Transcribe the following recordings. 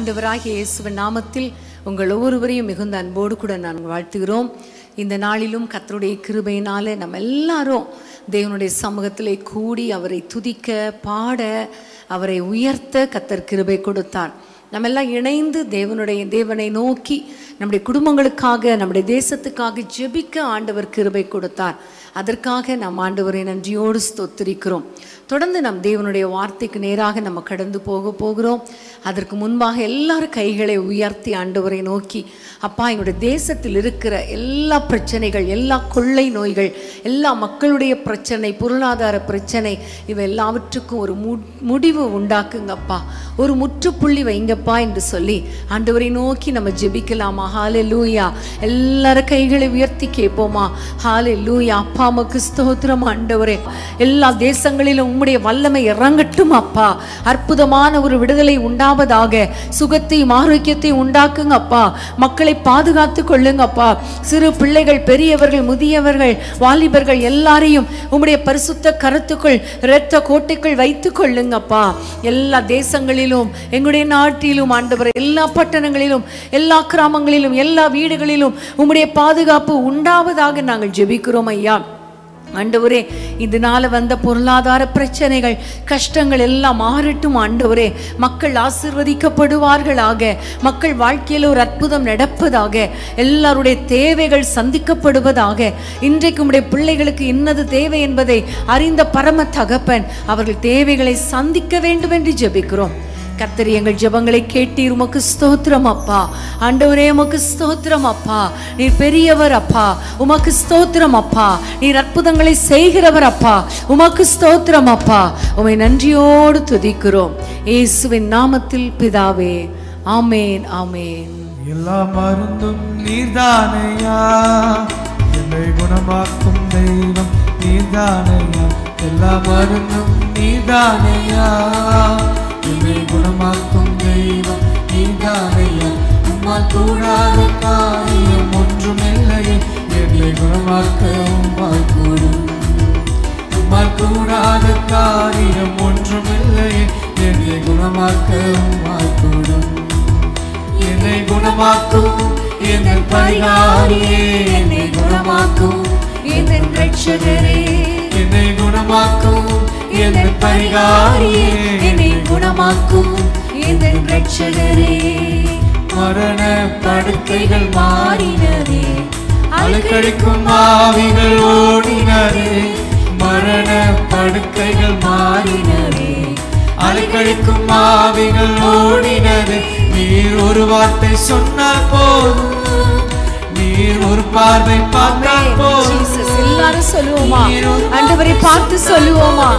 ஆண்டவராகிய இயேசுவின் நாமத்தில் உங்கள் ஒவ்வொருவரையும் மிகுந்த அன்போடு கூட நான் வாழ்த்துகிறோம் இந்த நாளிலும் கர்த்தருடைய கிருபையினாலே நம்ம எல்லாரும் தேவனுடைய சமூகத்திலே கூடி அவரை துதிக்க பாட அவரை உயர்த்த கத்தர் கிருபை கொடுத்தார் நம்ம எல்லாம் இணைந்து தேவனுடைய தேவனை நோக்கி நம்முடைய குடும்பங்களுக்காக நம்முடைய தேசத்துக்காக ஜெபிக்க ஆண்டவர் கிருபை கொடுத்தார் அதற்காக நாம் ஆண்டவரை நன்றியோடு ஸ்தோத்திரிக்கிறோம் தொடர்ந்து நம் தேவனுடைய வார்த்தைக்கு நேராக நம்ம கடந்து போக போகிறோம் அதற்கு முன்பாக எல்லாரும் கைகளை உயர்த்தி ஆண்டவரை நோக்கி அப்பா எங்களுடைய தேசத்தில் இருக்கிற எல்லா பிரச்சனைகள் எல்லா கொள்ளை நோய்கள் எல்லா மக்களுடைய பிரச்சனை பொருளாதார பிரச்சனை இவை எல்லாவற்றுக்கும் ஒரு மு முடிவு உண்டாக்குங்கப்பா ஒரு முற்றுப்புள்ளி வைங்கப்பா என்று சொல்லி ஆண்டவரை நோக்கி நம்ம ஜெபிக்கலாமா ஹாலே லூயா எல்லாரும் கைகளை உயர்த்தி கேட்போமா ஹாலே லூயா அப்பா அம்மாக்கு ஸ்தோத்திரம் ஆண்டவரே எல்லா தேசங்களிலும் உம்முடைய வல்லமை இறங்கட்டும் அப்பா அற்புதமான ஒரு விடுதலை உண்டாவதாக சுகத்தையும் ஆரோக்கியத்தையும் உண்டாக்குங்க அப்பா மக்களை பாதுகாத்து கொள்ளுங்கப்பா சிறு பிள்ளைகள் பெரியவர்கள் முதியவர்கள் வாலிபர்கள் எல்லாரையும் உம்முடைய பரிசுத்த கருத்துக்குள் இரத்த கோட்டைக்குள் வைத்து கொள்ளுங்கப்பா எல்லா தேசங்களிலும் எங்களுடைய நாட்டிலும் ஆண்டவர் எல்லா பட்டணங்களிலும் எல்லா கிராமங்களிலும் எல்லா வீடுகளிலும் உம்முடைய பாதுகாப்பு உண்டாவதாக நாங்கள் ஜெபிக்கிறோம் ஐயா ஆண்டவரே இதனால வந்த பொருளாதார பிரச்சனைகள் கஷ்டங்கள் எல்லாம் மாறட்டும் ஆண்டவரே மக்கள் ஆசிர்வதிக்கப்படுவார்களாக மக்கள் வாழ்க்கையில் ஒரு அற்புதம் நடப்பதாக எல்லாருடைய தேவைகள் சந்திக்கப்படுவதாக இன்றைக்கு உடைய பிள்ளைகளுக்கு இன்னது தேவை என்பதை அறிந்த பரம தகப்பன் அவர்கள் தேவைகளை சந்திக்க வேண்டும் என்று ஜெபிக்கிறோம் கத்தரி எங்கள் ஜெபங்களை கேட்டீர் உமக்கு ஸ்தோத்திரம் அப்பா ஆண்டவரே உமக்கு ஸ்தோத்திரம் அப்பா நீர் பெரியவர் அப்பா உமக்கு ஸ்தோத்திரம் அப்பா நீர் அற்புதங்களை செய்கிறவர் அப்பா உமக்கு ஸ்தோத்திரம் அப்பா உமை நன்றியோடு துதிக்கிறோம் இயேசுவின் நாமத்தில் பிதாவே ஆமேன் ஆமேன் எல்லா மருந்தும் நீர்தானையா என்னை குணமாக்கும் தெய்வம் நீர்தானையா எல்லா மருந்தும் நீர்தானையா என்னை குணமாக்கும் தெய்வம் நீர்தானையா உம்மால் கூடாத காரியம் ஒன்றுமில்லையே என்னை குணமாக்க உம்மால் கூடும் உம்மால் கூடாத காரியம் ஒன்றுமில்லையே என்னை குணமாக்க உம்மால் கூடும் என்னை குணமாக்கும் என்னை பரிகாரியே என்னை குணமாக்கும் என்னை ரட்சகரே என்னை குணமாக்கும் என்னை பரிகாரியே என்னை குணமாக்கும் என்னை ரட்சகரே மரண படுக்கைகள் மாறினதே அலைக்கழிக்கும் அலைக்கழிக்கும் ஆவிகள் ஓடினதே மரண படுக்கைகள் மாறினதே அலைக்கழிக்கும் ஆவிகள் ஓடினதே நீர் ஒரு வார்த்தை சொன்னால் போதும் நீர் ஒரு பார்வை பார்த்தால் போதும் ஜீசஸ் எல்லாரும் சொல்லுவோமா நீர் ஒரு ஆண்டவரை பார்த்து சொல்லுவோமா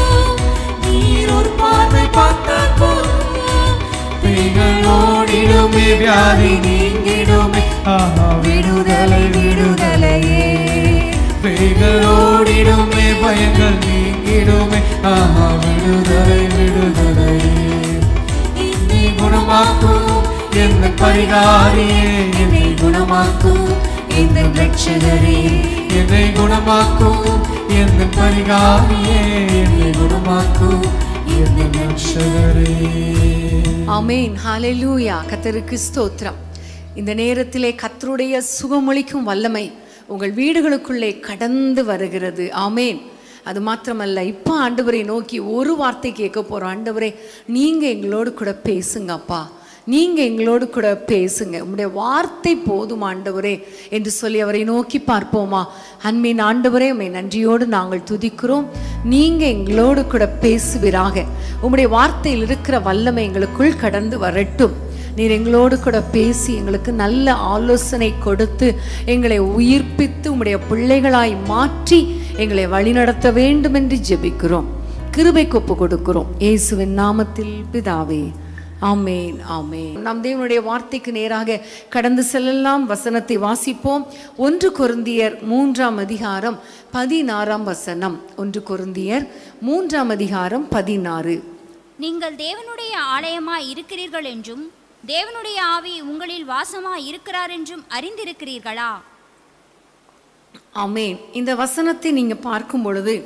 நீர் ஒரு பார்வை பார்த்தால் போதும் பேய்கள் ஓடிடுமே வியாதி நீங்கிடுமே ஆஹா விடுதலை விடுதலையே பேய்கள் ஓடிடுமே பயங்கள் நீங்கிடுமே ஆஹா விடுதலை விடுதலையே என்னை குணமாக்கும் என்னை பரிகாரியே என்னை குணமாக்கும் இந்த ரட்சகரே என்னை குணமாக்கும் என்னை பரிகாரியே என்னை குணமாக்கும் என்னை ரட்சகரே ஆமென் ஹalleluya கர்த்தருக்கு ஸ்தோத்திரம் இந்த நேரத்திலே கர்த்தருடைய சுகமொழிக்கும் வல்லமை உங்கள் வீடுகளுக்குள்ளே கடந்து வருகிறது ஆமென் அது மாத்திரமல்ல இப்போ ஆண்டவரை நோக்கி ஒரு வார்த்தை கேட்க போகிறோம் ஆண்டவரே நீங்கள் எங்களோடு கூட பேசுங்க அப்பா நீங்கள் எங்களோடு கூட பேசுங்க உங்களுடைய வார்த்தை போதும் ஆண்டவரே என்று சொல்லி அவரை நோக்கி பார்ப்போமா அன்பின் ஆண்டவரே உம்மை நன்றியோடு நாங்கள் துதிக்கிறோம் நீங்கள் எங்களோடு கூட பேசுவீராக உம்முடைய வார்த்தையில் இருக்கிற வல்லமை எங்களுக்குள் கடந்து வரட்டும் நீர் எங்களோடு கூட பேசி எங்களுக்கு நல்ல ஆலோசனை கொடுத்து எங்களை உயிர்ப்பித்து உம்முடைய பிள்ளைகளாய் மாற்றி எங்களை வழிநடத்த வேண்டும் என்று ஜெபிக்கிறோம் கிருபை கொப்பு கொடுக்கிறோம் இயேசுவின் நாமத்தில் பிதாவே ஆமேன் ஆமேன் நாம் தேவனுடைய வார்த்தைக்கு நேராக கடந்து செல்லலாம் வசனத்தை வாசிப்போம் ஒன்று கொருந்தியர் மூன்றாம் அதிகாரம் பதினாறாம் வசனம் ஒன்று கொருந்தியர் மூன்றாம் அதிகாரம் பதினாறு நீங்கள் தேவனுடைய ஆலயமாய் இருக்கிறீர்கள் என்றும் தேவனுடைய ஆவி உங்களில் வாசமாய் இருக்கிறார் என்றும் அறிந்திருக்கிறீர்களா ஆமென் இந்த வசனத்தை நீங்க பார்க்கும் பொழுது இ- இதிலே ஆண்டவர் சொல்லுகிறார் தேவனுடைய ஆவி உங்களில் வாசமாய் இருக்கிறார் என்று சொல்லி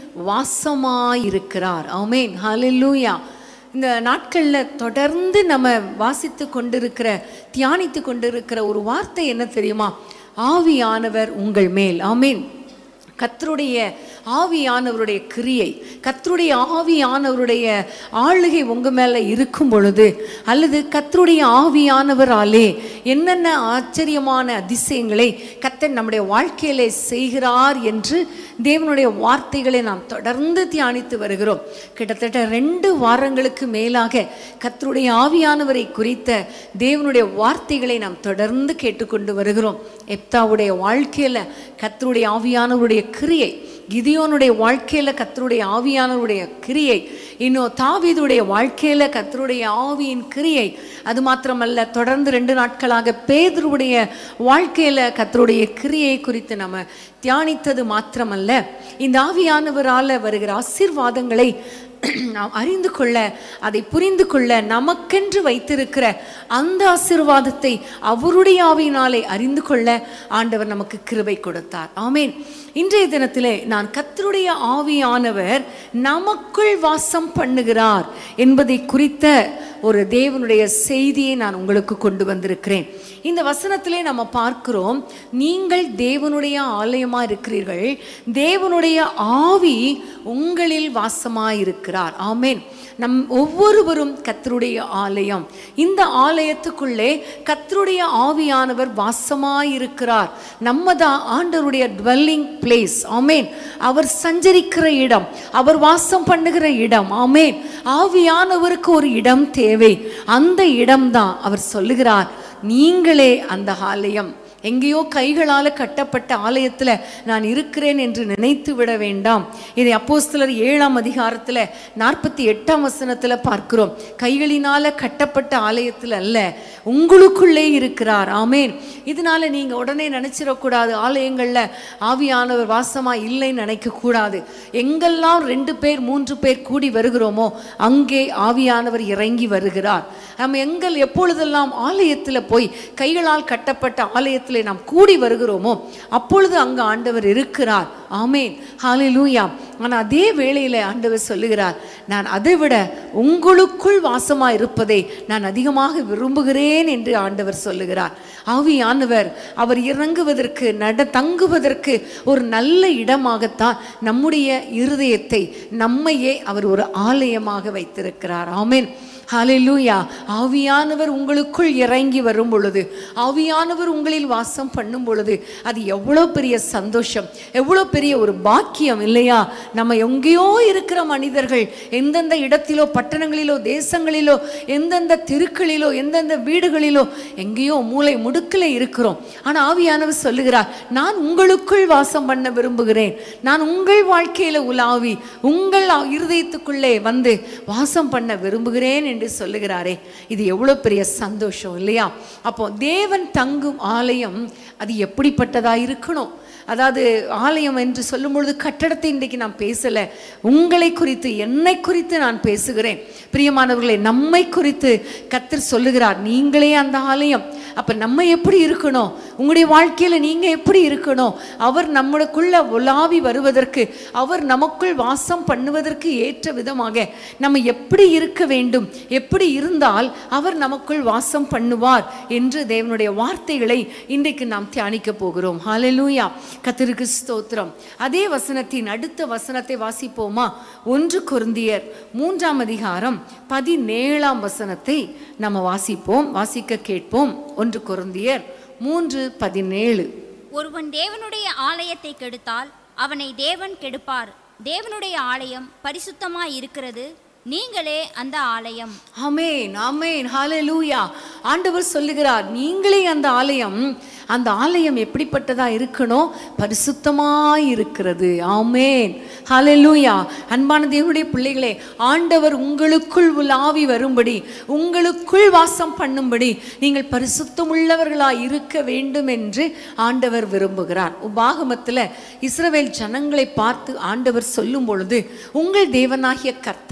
வாசமாயிருக்கிறார் ஆமென் ஹalleluya இந்த நாட்களில் தொடர்ந்து நம்ம வாசித்து கொண்டிருக்கிற தியானித்து கொண்டிருக்கிற ஒரு வார்த்தை என்ன தெரியுமா ஆவியானவர் உங்கள் மேல் ஆமென் கர்த்தருடைய ஆவியானவருடைய கிரியை கர்த்தருடைய ஆவியானவருடைய ஆளுகை உங்க மேல இருக்கும் பொழுது அல்லது கர்த்தருடைய ஆவியானவராலே என்னென்ன ஆச்சரியமான அதிசயங்களை கர்த்தர் நம்முடைய வாழ்க்கையிலே செய்கிறார் என்று தேவனுடைய வார்த்தைகளை நாம் தொடர்ந்து தியானித்து வருகிறோம் கிட்டத்தட்ட ரெண்டு வாரங்களுக்கு மேலாக கர்த்தருடைய ஆவியானவரை குறித்த தேவனுடைய வார்த்தைகளை நாம் தொடர்ந்து கேட்டுக்கொண்டு வருகிறோம் எப்தாவுடைய வாழ்க்கையில கர்த்தருடைய ஆவியானவருடைய கிரியை கிதியோனுடைய வாழ்க்கையில கர்த்தருடைய ஆவியானவருடைய கிரியை இன்னும் தாவீதுடைய வாழ்க்கையில கர்த்தருடைய ஆவியின் கிரியை அது மாத்திரமல்ல தொடர்ந்து ரெண்டு நாட்களாக பேதுருவுடைய வாழ்க்கையில கர்த்தருடைய கிரியை குறித்து நம்ம தியானித்தது மாத்திரமல்ல இந்த ஆவியானவரால வருகிற ஆசீர்வாதங்களை நாம் அறிந்து கொள்ள அதை புரிந்து கொள்ள நமக்கென்று வைத்திருக்கிற அந்த ஆசீர்வாதத்தை அவருடைய ஆவியினாலே அறிந்து கொள்ள ஆண்டவர் நமக்கு கிருபை கொடுத்தார் ஆமேன் இன்றைய தினத்திலே நான் கர்த்தருடைய ஆவியானவர் நமக்குள் வாசம் பண்ணுகிறார் என்பதை குறித்த ஒரு தேவனுடைய செய்தியை நான் உங்களுக்கு கொண்டு வந்திருக்கிறேன் இந்த வசனத்திலே நம்ம பார்க்கிறோம் நீங்கள் தேவனுடைய ஆலயமா இருக்கிறீர்கள் தேவனுடைய ஆவி உங்களில் வாசமாயிருக்கிறார் ஆமென் நம் ஒவ்வொருவரும் கத்தருடைய ஆலயம் இந்த ஆலயத்துக்குள்ளே கத்தருடைய ஆவியானவர் வாசமாயிருக்கிறார் நம்ம தான் ஆண்டவருடைய டுவெல்லிங் பிளேஸ் ஆமேன் அவர் சஞ்சரிக்கிற இடம் அவர் வாசம் பண்ணுகிற இடம் ஆமேன் ஆவியானவருக்கு ஒரு இடம் தேவை அந்த இடம்தான் அவர் சொல்லுகிறார் நீங்களே அந்த ஆலயம் எங்கேயோ கைகளால் கட்டப்பட்ட ஆலயத்தில் நான் இருக்கிறேன் என்று நினைத்து விட வேண்டாம் இதை அப்போஸ்தலர் ஏழாம் அதிகாரத்தில் நாற்பத்தி எட்டாம் வசனத்தில் பார்க்கிறோம் கைகளினால கட்டப்பட்ட ஆலயத்தில் அல்ல உங்களுக்குள்ளே இருக்கிறார் ஆமேன் இதனால நீங்க உடனே நினைச்சிடக்கூடாது ஆலயங்களில் ஆவியானவர் வாசமா இல்லைன்னு நினைக்க கூடாது எங்கெல்லாம் ரெண்டு பேர் மூன்று பேர் கூடி வருகிறோமோ அங்கே ஆவியானவர் இறங்கி வருகிறார் நம்ம எங்கள் எப்பொழுதெல்லாம் ஆலயத்தில் போய் கைகளால் கட்டப்பட்ட ஆலயத்தில் நாம் கூடி வருகிறோமோ அப்பொழுது அங்கு ஆண்டவர் இருக்கிறார் ஆமேன் ஹalleluya ஆனால் அதே வேளையில் ஆண்டவர் சொல்லுகிறார் நான் அதை விட உங்களுக்குள் வாசமா இருப்பதை நான் அதிகமாக விரும்புகிறேன் என்று ஆண்டவர் சொல்லுகிறார் ஆவியானவர் அவர் இறங்குவதற்கு நட தங்குவதற்கு ஒரு நல்ல இடமாகத்தான் நம்முடைய இருதயத்தை நம்மையே அவர் ஒரு ஆலயமாக வைத்திருக்கிறார் ஆமேன் ஹalleluya ஆவியானவர் உங்களுக்குள் இறங்கி வரும் பொழுது ஆவியானவர் உங்களில் வாசம் பண்ணும் பொழுது அது எவ்வளோ பெரிய சந்தோஷம் எவ்வளோ பெரிய ஒரு பாக்கியம் இல்லையா நம்ம எங்கேயோ இருக்கிற மனிதர்கள் எந்தெந்த இடத்திலோ பட்டணங்களிலோ தேசங்களிலோ எந்தெந்த தெருக்களிலோ எந்தெந்த வீடுகளிலோ எங்கேயோ மூளை முடுக்கில் இருக்கிறோம் ஆனால் ஆவியானவர் சொல்லுகிறார் நான் உங்களுக்குள் வாசம் பண்ண விரும்புகிறேன் நான் உங்கள் வாழ்க்கையில உலாவி உங்கள் இருதயத்துக்குள்ளே வந்து வாசம் பண்ண விரும்புகிறேன் என்று சொல்லுகிறாரே இது எவ்வளோ பெரிய சந்தோஷம் இல்லையா அப்போ தேவன் தங்கும் ஆலயம் அது எப்படிப்பட்டதா இருக்கணும் அதாவது ஆலயம் என்று சொல்லும் பொழுது கட்டடத்தை இன்றைக்கு நான் பேசலை உங்களை குறித்து என்னை குறித்து நான் பேசுகிறேன் பிரியமானவர்களே நம்மை குறித்து கத்தர் சொல்லுகிறார் நீங்களே அந்த ஆலயம் அப்ப நம்ம எப்படி இருக்கணும் உங்களுடைய வாழ்க்கையில நீங்க எப்படி இருக்கணும் அவர் நம்மளுக்குள்ள உலாவி வருவதற்கு அவர் நமக்குள் வாசம் பண்ணுவதற்கு ஏற்ற விதமாக நம்ம எப்படி இருக்க வேண்டும் எப்படி இருந்தால் அவர் நமக்குள் வாசம் பண்ணுவார் என்று தேவனுடைய வார்த்தைகளை இன்றைக்கு நாம் தியானிக்க போகிறோம் ஹalleluya கத்திற்கு ஸ்தோத்திரம் அதே வசனத்தின் அடுத்த வசனத்தை வாசிப்போமா ஒன்று கொருந்தியர் மூன்றாம் அதிகாரம் பதினேழாம் வசனத்தை நம்ம வாசிப்போம் வாசிக்க கேட்போம் ஒன்று கொருந்தியர் மூன்று பதினேழு ஒருவன் தேவனுடைய ஆலயத்தை கெடுத்தால் அவனை தேவன் கெடுப்பார் தேவனுடைய ஆலயம் பரிசுத்தமாய் இருக்கிறது நீங்களே அந்த ஆலயம் ஆமென் ஆமென் ஹalleluya ஆண்டவர் சொல்லுகிறார் நீங்களே அந்த ஆலயம் அந்த ஆலயம் எப்படிப்பட்டதா இருக்கணும் பரிசுத்தமாய் இருக்கிறது ஆமென் ஹalleluya அன்பான தேவனுடைய பிள்ளைகளே ஆண்டவர் உங்களுக்குள் உலாவி வரும்படி உங்களுக்குள் வாசம் பண்ணும்படி நீங்கள் பரிசுத்தமுள்ளவர்களாய் இருக்க வேண்டும் என்று ஆண்டவர் விரும்புகிறார் உபாகமத்தில் இஸ்ரவேல் ஜனங்களை பார்த்து ஆண்டவர் சொல்லும் பொழுது உங்கள் தேவனாகிய கர்த்தர்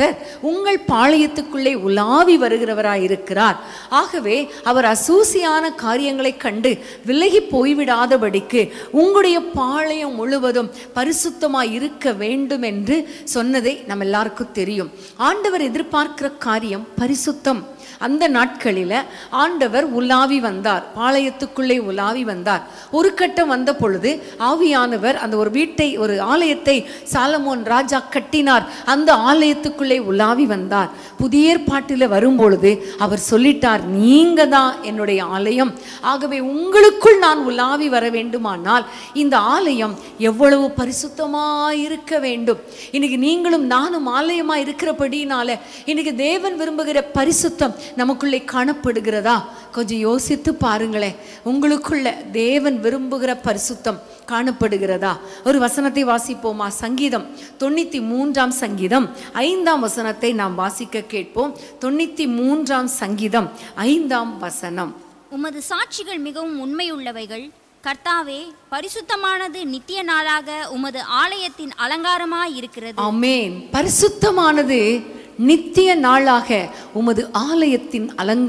உங்கள் பாளையத்துக்குள்ளே உலாவி வருகிறவராய் இருக்கிறார் ஆகவே அவர் அசூசியான காரியங்களை கண்டு விலகி போய்விடாதபடிக்கு உங்களுடைய பாளையம் முழுவதும் பரிசுத்தமாய் இருக்க வேண்டும் என்று சொன்னதை நம்ம எல்லாருக்கும் தெரியும் ஆண்டவர் எதிர்பார்க்கிற காரியம் பரிசுத்தம் அந்த நாட்களில ஆண்டவர் உலாவி வந்தார் பாளையத்துக்குள்ளே உலாவி வந்தார் ஒரு கட்டம் வந்த பொழுது ஆவியானவர் அந்த ஒரு வீட்டை ஒரு ஆலயத்தை சாலமோன் ராஜா கட்டினார் அந்த ஆலயத்துக்குள்ளே உலாவி வந்தார் புதிய ஏற்பாட்டில் வரும்பொழுது அவர் சொல்லிட்டார் நீங்க தான் என்னுடைய ஆலயம் ஆகவே உங்களுக்குள் நான் உலாவி வர வேண்டுமானால் இந்த ஆலயம் எவ்வளவு பரிசுத்தமாய் இருக்க வேண்டும் இன்னைக்கு நீங்களும் நானும் ஆலயமா இருக்கிறபடினால இன்னைக்கு தேவன் விரும்புகிற பரிசுத்தம் நமக்குள்ளே காணப்படுகிறதா கொஞ்சம் யோசித்து பாருங்களேன் உங்களுக்குள்ள தேவன் விரும்புகிற பரிசுத்தம் காணப்படுகிறதா ஒரு வசனத்தை வாசிப்போமா சங்கீதம் தொண்ணூத்தி மூன்றாம் சங்கீதம் ஐந்தாம் வசனத்தை நாம் வாசிக்க கேட்போம் தொண்ணூத்தி மூன்றாம் சங்கீதம் ஐந்தாம் வசனம் உமது சாட்சிகள் மிகவும் உண்மையுள்ளவைகள் கர்த்தாவே பரிசுத்தமானது நித்திய நாளாக உமது ஆலயத்தின் அலங்காரமாய் இருக்கிறது ஆமென் பரிசுத்தமானது நித்திய நாளாக உமது ஆலயத்தின்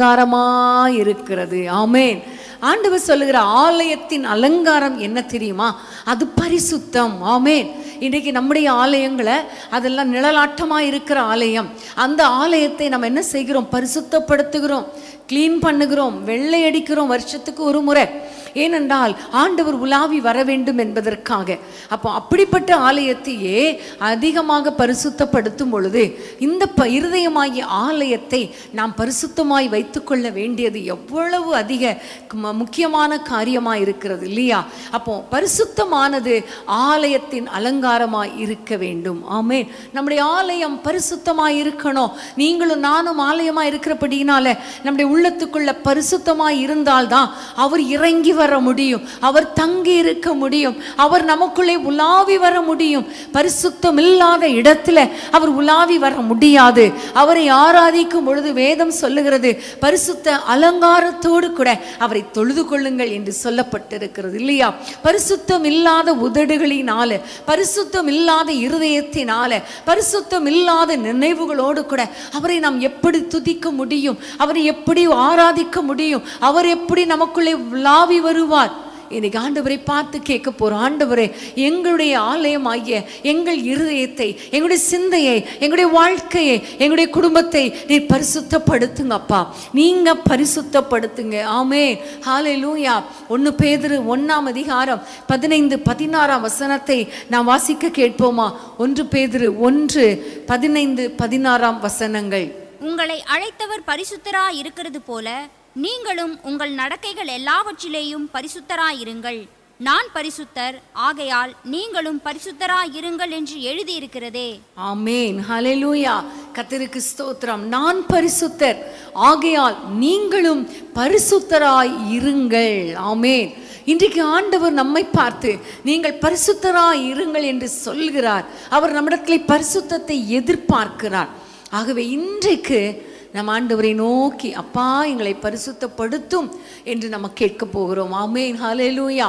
அலங்காரமாயிருக்கிறது ஆமென் ஆண்டவர் சொல்லுகிற ஆலயத்தின் அலங்காரம் என்ன தெரியுமா அது பரிசுத்தம் ஆமென் இன்றைக்கு நம்முடைய ஆலயங்களை அதெல்லாம் நிழலாட்டமாக இருக்கிற ஆலயம் அந்த ஆலயத்தை நம்ம என்ன செய்கிறோம் பரிசுத்தப்படுத்துகிறோம் க்ளீன் பண்ணுகிறோம் வெள்ளை அடிக்கிறோம் வருஷத்துக்கு ஒரு முறை ஏனென்றால் ஆண்டவர் உலாவி வர வேண்டும் என்பதற்காக அப்போ அப்படிப்பட்ட ஆலயத்தையே அதிகமாக பரிசுத்தப்படுத்தும் பொழுது இந்த ப இருதயமாகிய ஆலயத்தை நாம் பரிசுத்தமாய் வைத்துக்கொள்ள வேண்டியது எவ்வளவு அதிக ம- முக்கியமான காரியமாக இருக்கிறது இல்லையா அப்போ பரிசுத்தமானது ஆலயத்தின் அலங்காரமாய் இருக்க வேண்டும் ஆமென் நம்முடைய ஆலயம் பரிசுத்தமாய் இருக்கணும் நீங்களும் நானும் ஆலயமாய் இருக்கிறபடினால நம்முடைய உள்ளத்துக்குள்ள பரிசுத்தமாய் இருந்தால்தான் அவர் இறங்கி வர முடியும் அவர் தங்கி இருக்க முடியும் அவர் நமக்குள்ளே உலாவி வர முடியும் பரிசுத்தம் இல்லாத இடத்துல அவர் உலாவி வர முடியாது அவரை ஆராதிக்கும் பொழுது வேதம் சொல்லுகிறது பரிசுத்த அலங்காரத்தோடு கூட அவரை தொழுது கொள்ளுங்கள் என்று சொல்லப்பட்டிருக்கிறது இல்லையா பரிசுத்தம் இல்லாத உதடுகளினால பரிசுத்தம் இல்லாத இருதயத்தினால பரிசுத்தம் இல்லாத நினைவுகளோடு கூட அவரை நாம் எப்படி துதிக்க முடியும் அவரை எப்படி ஆராதிக்க முடியும் அவர் எப்படி நமக்குள்ளே விளாவி வருவார் இன்னைக்கு ஆண்டவரை பார்த்து கேட்க போறோம் ஆண்டவரே எங்களுடைய ஆலயம் ஆகிய எங்கள் இருதயத்தை எங்களுடைய சிந்தையை எங்களுடைய வாழ்க்கையை எங்களுடைய குடும்பத்தை நீர் பரிசுத்தப்படுத்துங்க அப்பா நீங்க பரிசுத்தப்படுத்துங்க ஆமே ஹாலே லூயா ஒன்று பேதுரு ஒன்னாம் அதிகாரம் பதினைந்து பதினாறாம் வசனத்தை நாம் வாசிக்க கேட்போமா ஒன்று பேதுரு ஒன்று பதினைந்து பதினாறாம் வசனங்கள் உங்களை அழைத்தவர் பரிசுத்தராய் இருக்கிறது போல நீங்களும் உங்கள் நடக்கைகள் எல்லாவற்றிலேயும் பரிசுத்தராய் இருங்கள் நான் பரிசுத்தர் ஆகையால் நீங்களும் பரிசுத்தராய் இருங்கள் என்று எழுதியிருக்கிறதே ஆமேன் ஹalleluya கர்த்தருக்கு ஸ்தோத்திரம் நான் பரிசுத்தர் ஆகையால் நீங்களும் பரிசுத்தராய் இருங்கள் ஆமேன் இன்றைக்கு ஆண்டவர் நம்மை பார்த்து நீங்கள் பரிசுத்தராய் இருங்கள் என்று சொல்கிறார் அவர் நம்மிடத்தில் பரிசுத்தத்தை எதிர்பார்க்கிறார் ஆகவே இன்றைக்கு நம் ஆண்டவரை நோக்கி அப்பா எங்களை பரிசுத்தப்படுத்தும் என்று நம்ம கேட்க போகிறோம் ஆமேன் ஹalleluya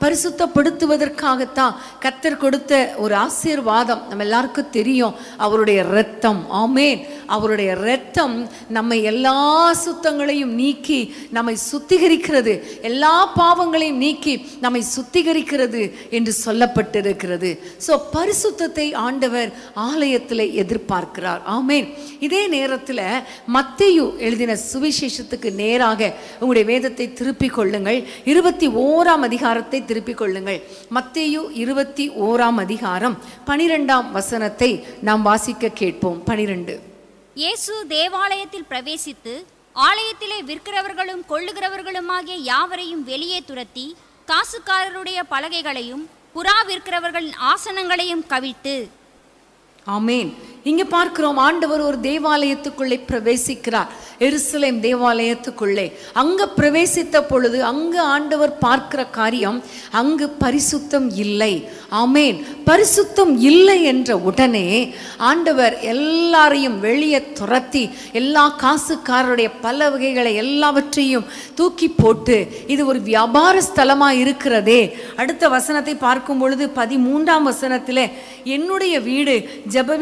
பரிசுத்தப்படுத்துவதற்காகத்தான் கர்த்தர் கொடுத்த ஒரு ஆசீர்வாதம் நம்ம எல்லாருக்கும் தெரியும் அவருடைய இரத்தம் ஆமேன் அவருடைய இரத்தம் நம்மை எல்லா சுத்தங்களையும் நீக்கி நம்மை சுத்திகரிக்கிறது எல்லா பாவங்களையும் நீக்கி நம்மை சுத்திகரிக்கிறது என்று சொல்லப்பட்டிருக்கிறது ஸோ பரிசுத்தத்தை ஆண்டவர் ஆலயத்தில் எதிர்பார்க்கிறார் ஆமேன் இதே நேரத்தில் மத்தேயு எழுதின சுவிசேஷத்துக்கு நேராக உங்களுடைய வேதத்தை திருப்பிக் கொள்ளுங்கள் இருபத்தி ஓராம் அதிகாரத்தை திருப்பிக் கொள்ளுங்கள் மத்தேயு இருபத்தி ஓராம் அதிகாரம் பனிரெண்டாம் வசனத்தை நாம் வாசிக்க கேட்போம் பனிரெண்டு இயேசு தேவாலயத்தில் பிரவேசித்து ஆலயத்திலே விற்கிறவர்களும் கொள்ளுகிறவர்களுமாகிய யாவரையும் வெளியே துரத்தி காசுக்காரருடைய பலகைகளையும் புறா விற்கிறவர்களின் ஆசனங்களையும் கவிழ்த்து ஆமேன் இங்க பார்க்கிறோம் ஆண்டவர் ஒரு தேவாலயத்துக்குள்ளே பிரவேசிக்கிறார் எருசலேம் தேவாலயத்துக்குள்ளே அங்க பிரவேசித்த பொழுது அங்க ஆண்டவர் பார்க்கிற காரியம் அங்கு பரிசுத்தம் இல்லை ஆமேன் பரிசுத்தம் இல்லை என்ற உடனே ஆண்டவர் எல்லாரையும் வெளியே துரத்தி எல்லா காசுக்காரருடைய பல வகைகளை எல்லாவற்றையும் தூக்கி போட்டு இது ஒரு வியாபார ஸ்தலமா இருக்கிறதே அடுத்த வசனத்தை பார்க்கும் பொழுது பதிமூன்றாம் வசனத்திலே என்னுடைய வீடு ஜெப வீடு என்று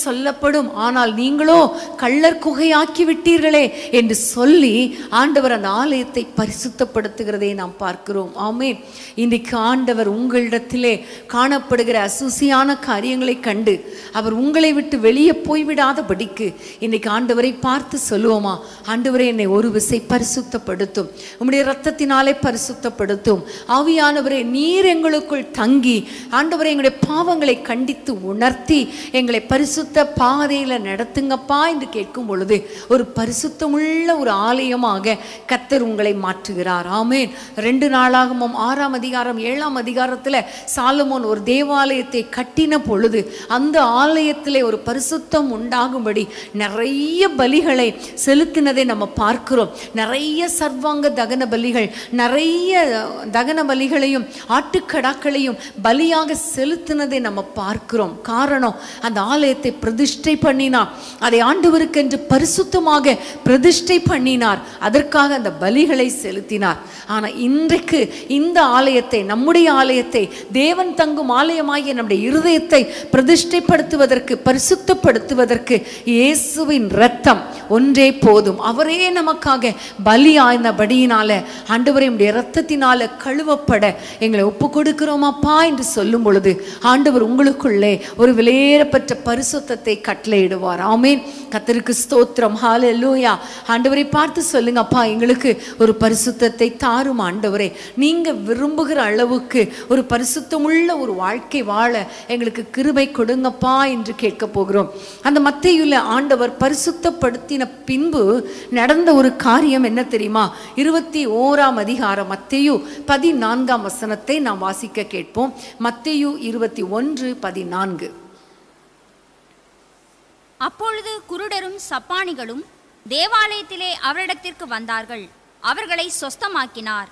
சொல்லப்படும் ஆனால் நீங்களோ கள்ளர் குகையாக்கி விட்டீர்களே என்று சொல்லி ஆண்டவர் அந்த ஆலயத்தை பரிசுத்தப்படுத்துகிறதை நாம் பார்க்கிறோம் ஆமே இன்றைக்கு ஆண்டவர் உங்களிடத்திலே காணப்படுகிற அசுசியான காரியங்களை கண்டு அவர் உங்களை விட்டு வெளியே போய்விடாதபடிக்கு இன்னைக்கு ஆண்டவரை பார்த்து சொல்லுவோமா ஆண்டவரே என்னை ஒரு விசை பரிசுத்தப்படுத்தும் உம்முடைய இரத்தத்தினாலே பரிசுத்தப்படுத்தும் ஆவியானவரே நீர் எங்களுக்குள் தங்கி ஆண்டவரே எங்களுடைய பாவங்களை கண்டித்து உணர்த்தி எங்களை பரிசுத்த பாதையில் நடத்துங்கப்பா என்று கேட்கும் பொழுது ஒரு பரிசுத்தமுள்ள ஒரு ஆலயமாக கத்தர் உங்களை மாற்றுகிறார் ஆமேன் ரெண்டு நாளாகமும் ஆறாம் அதிகாரம் ஏழாம் அதிகாரத்தில் சாலமோன் ஒரு தேவாலயத்தை கட்டின பொழுது அந்த ஆலயத்திலே ஒரு பரிசுத்தம் உண்டாகும்படி நிறைய பலிகளை செலுத்தினதை நம்ம பார்க்கிறோம் நிறைய சர்வாங்க தகன பலிகள் நிறைய தகன பலிகளையும் ஆட்டுக்கடாக்களையும் பலியாக செலுத்தினதை நம்ம பார்க்கிறோம் காரணம் அந்த ஆலயத்தை பிரதிஷ்டை பண்ணினார் அதை ஆண்டவருக்கென்று பரிசுத்தமாக பிரதிஷ்டை பண்ணினார் அதற்காக அந்த பலிகளை செலுத்தினார் ஆனா இன்றைக்கு இந்த ஆலயத்தை நம்முடைய ஆலயத்தை தேவன் தங்கும் ஆலயமாகிய நம்முடைய இருதயத்தை பிரதிஷ்டைப்படுத்துவதற்கு பரிசுத்தப்படுத்துவதற்கு இயேசுவின் இரத்தம் ஒன்றே போதும் அவரே நமக்காக பலியானபடியினால ஆண்டவரை நம்முடைய இரத்தத்தினால கழுவப்பட எங்களை ஒப்பு கொடுக்கிறோமாப்பா என்று சொல்லும் பொழுது ஆண்டவர் உங்களுக்குள்ளே ஒரு விலையேறப்பட்ட பரிசுத்தத்தை கட்டளையிடுவார் ஆமேன் கத்தருக்கு ஸ்தோத்திரம் ஹalleluya ஆண்டவரை பார்த்து சொல்லுங்க அப்பா எங்களுக்கு ஒரு பரிசுத்தத்தை தாரும் ஆண்டவரே நீங்க விரும்புகிற அளவுக்கு ஒரு பரிசுத்தமுள்ள ஒரு வாழ்க்கை வாழ எங்களுக்கு கிருபை கொடுங்கப்பா என்று கேட்க போகிறோம் அந்த மத்தையுள்ள ஆண்டவர் பரிசுத்தப்படுத்தின பின்பு நடந்த ஒரு காரியம் என்ன தெரியுமா இருபத்தி ஓராம் அதிகாரம் மத்தேயு பதினான்காம் வசனத்தை நாம் வாசிக்க கேட்போம் மத்தேயு இருபத்தி ஒன்று பதினான்கு அப்பொழுது குருடரும் சப்பானிகளும் தேவாலயத்திலே அவரிடத்திற்கு வந்தார்கள் அவர்களை சொஸ்தமாக்கினார்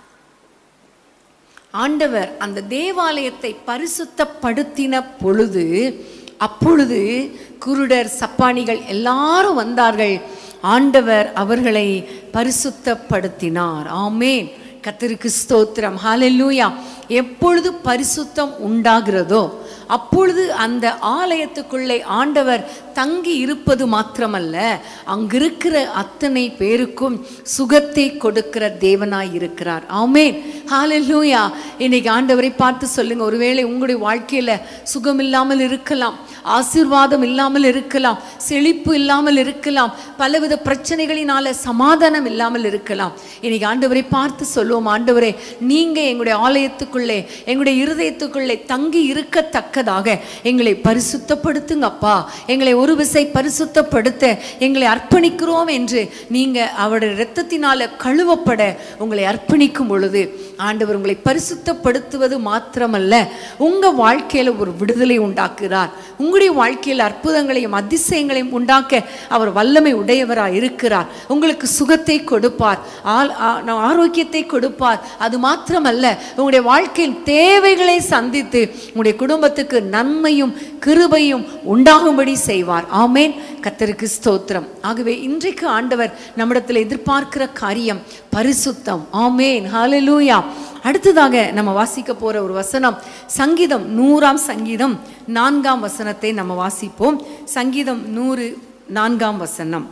ஆண்டவர் அந்த தேவாலயத்தை பரிசுத்தப்படுத்தின பொழுது அப்பொழுது குருடர் சப்பானிகள் எல்லாரும் வந்தார்கள் ஆண்டவர் அவர்களை பரிசுத்தப்படுத்தினார் ஆமேன் கத்திருக்கு ஸ்தோத்திரம் ஹalleluya எப்பொழுது பரிசுத்தம் உண்டாகிறதோ அப்பொழுது அந்த ஆலயத்துக்குள்ளே ஆண்டவர் தங்கி இருப்பது மாத்திரமல்ல அங்கிருக்கிற அத்தனை பேருக்கும் சுகத்தை கொடுக்கிற தேவனாய் இருக்கிறார் ஆமேன் ஹalleluya இன்னைக்கு ஆண்டவரை பார்த்து சொல்லுங்க ஒருவேளை உங்களுடைய வாழ்க்கையில சுகம் இல்லாமல் இருக்கலாம் ஆசீர்வாதம் இல்லாமல் இருக்கலாம் செழிப்பு இல்லாமல் இருக்கலாம் பலவித பிரச்சனைகளினால சமாதானம் இல்லாமல் இருக்கலாம் இன்னைக்கு ஆண்டவரை பார்த்து சொல்லுவோம் ஆண்டவரே நீங்க எங்களுடைய ஆலயத்துக்குள்ளே எங்களுடைய இருதயத்துக்குள்ளே தங்கி இருக்கத்தக்கதாக எங்களை பரிசுத்தப்படுத்துங்கப்பா எங்களை ஒரு விசை பரிசுத்தப்படுத்த எங்களை அர்ப்பணிக்கிறோம் என்று நீங்க அவருடைய இரத்தத்தினால கழுவப்பட உங்களை அர்ப்பணிக்கும் பொழுது ஆண்டவர் உங்களை பரிசுத்தப்படுத்துவது மாத்திரமல்ல உங்க வாழ்க்கையில ஒரு விடுதலை உண்டாக்குகிறார் உங்களுடைய வாழ்க்கையில் அற்புதங்களையும் அதிசயங்களையும் உண்டாக்க அவர் வல்லமை உடையவராய் இருக்கிறார் உங்களுக்கு சுகத்தை கொடுப்பார் ஆல்- ஆ- ஆரோக்கியத்தை கொடுப்பார் அது மாத்திரமல்ல உங்களுடைய வாழ்க்கையின் தேவைகளை சந்தித்து உங்களுடைய குடும்பத்துக்கு நன்மையும் கிருபையும் உண்டாகும்படி செய்வார் ஆமேன் கத்தருக்கு ஸ்தோத்திரம் ஆகவே இன்றைக்கு ஆண்டவர் நம்மிடத்தில் எதிர்பார்க்கிற காரியம் பரிசுத்தம் ஆமேன் ஹalleluya அடுத்ததாக நம்ம வாசிக்க போற ஒரு வசனம் சங்கீதம் நூறாம் சங்கீதம் நான்காம் வசனத்தை நம்ம வாசிப்போம் சங்கீதம் நூறு நான்காம் வசனம்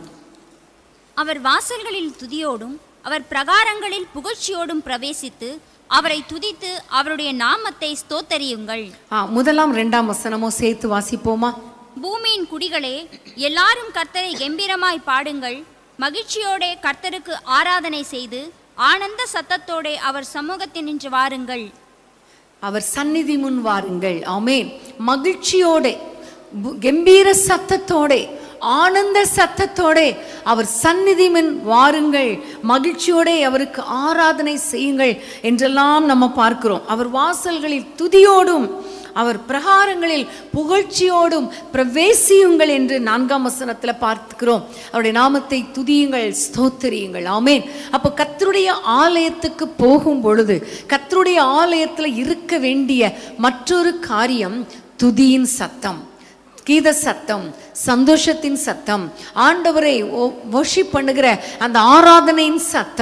அவர் வாசல்களில் துதியோடும் அவர் பிரகாரங்களில் புகழ்ச்சியோடும் பிரவேசித்து அவரை துதித்து அவருடைய நாமத்தை ஸ்தோத்தரியுங்கள் ஆ, முதலாம் ரெண்டாம் வசனமோ சேர்த்து வாசிப்போமா பூமியின் குடிகளே எல்லாரும் கர்த்தரை கெம்பீரமாய் பாடுங்கள் மகிழ்ச்சியோடே கர்த்தருக்கு ஆராதனை செய்து ஆனந்த சத்தத்தோடே அவர் சமூகத்தினின்று வாருங்கள் அவர் சந்நிதி முன் வாருங்கள் ஆமேன் மகிழ்ச்சியோட பு- கம்பீர சத்தத்தோட ஆனந்த சத்தத்தோட அவர் சந்நிதி முன் வாருங்கள் மகிழ்ச்சியோட அவருக்கு ஆராதனை செய்யுங்கள் என்றெல்லாம் நம்ம பார்க்கிறோம் அவர் வாசல்களில் துதியோடும் அவர் பிரகாரங்களில் புகழ்ச்சியோடும் பிரவேசியுங்கள் என்று நான்காம் வசனத்தில் பார்க்கிறோம் அவருடைய நாமத்தை துதியுங்கள் ஸ்தோத்தரியுங்கள் ஆமேன் அப்போ கர்த்தருடைய ஆலயத்துக்கு போகும் பொழுது கர்த்தருடைய ஆலயத்தில் இருக்க வேண்டிய மற்றொரு காரியம் துதியின் சத்தம் கீத சத்தம் சந்தோஷத்தின் சத்தம் ஆண்டவரை ஒர்ஷிப் பண்ணுகிற அந்த ஆராதனையின் சத்தம்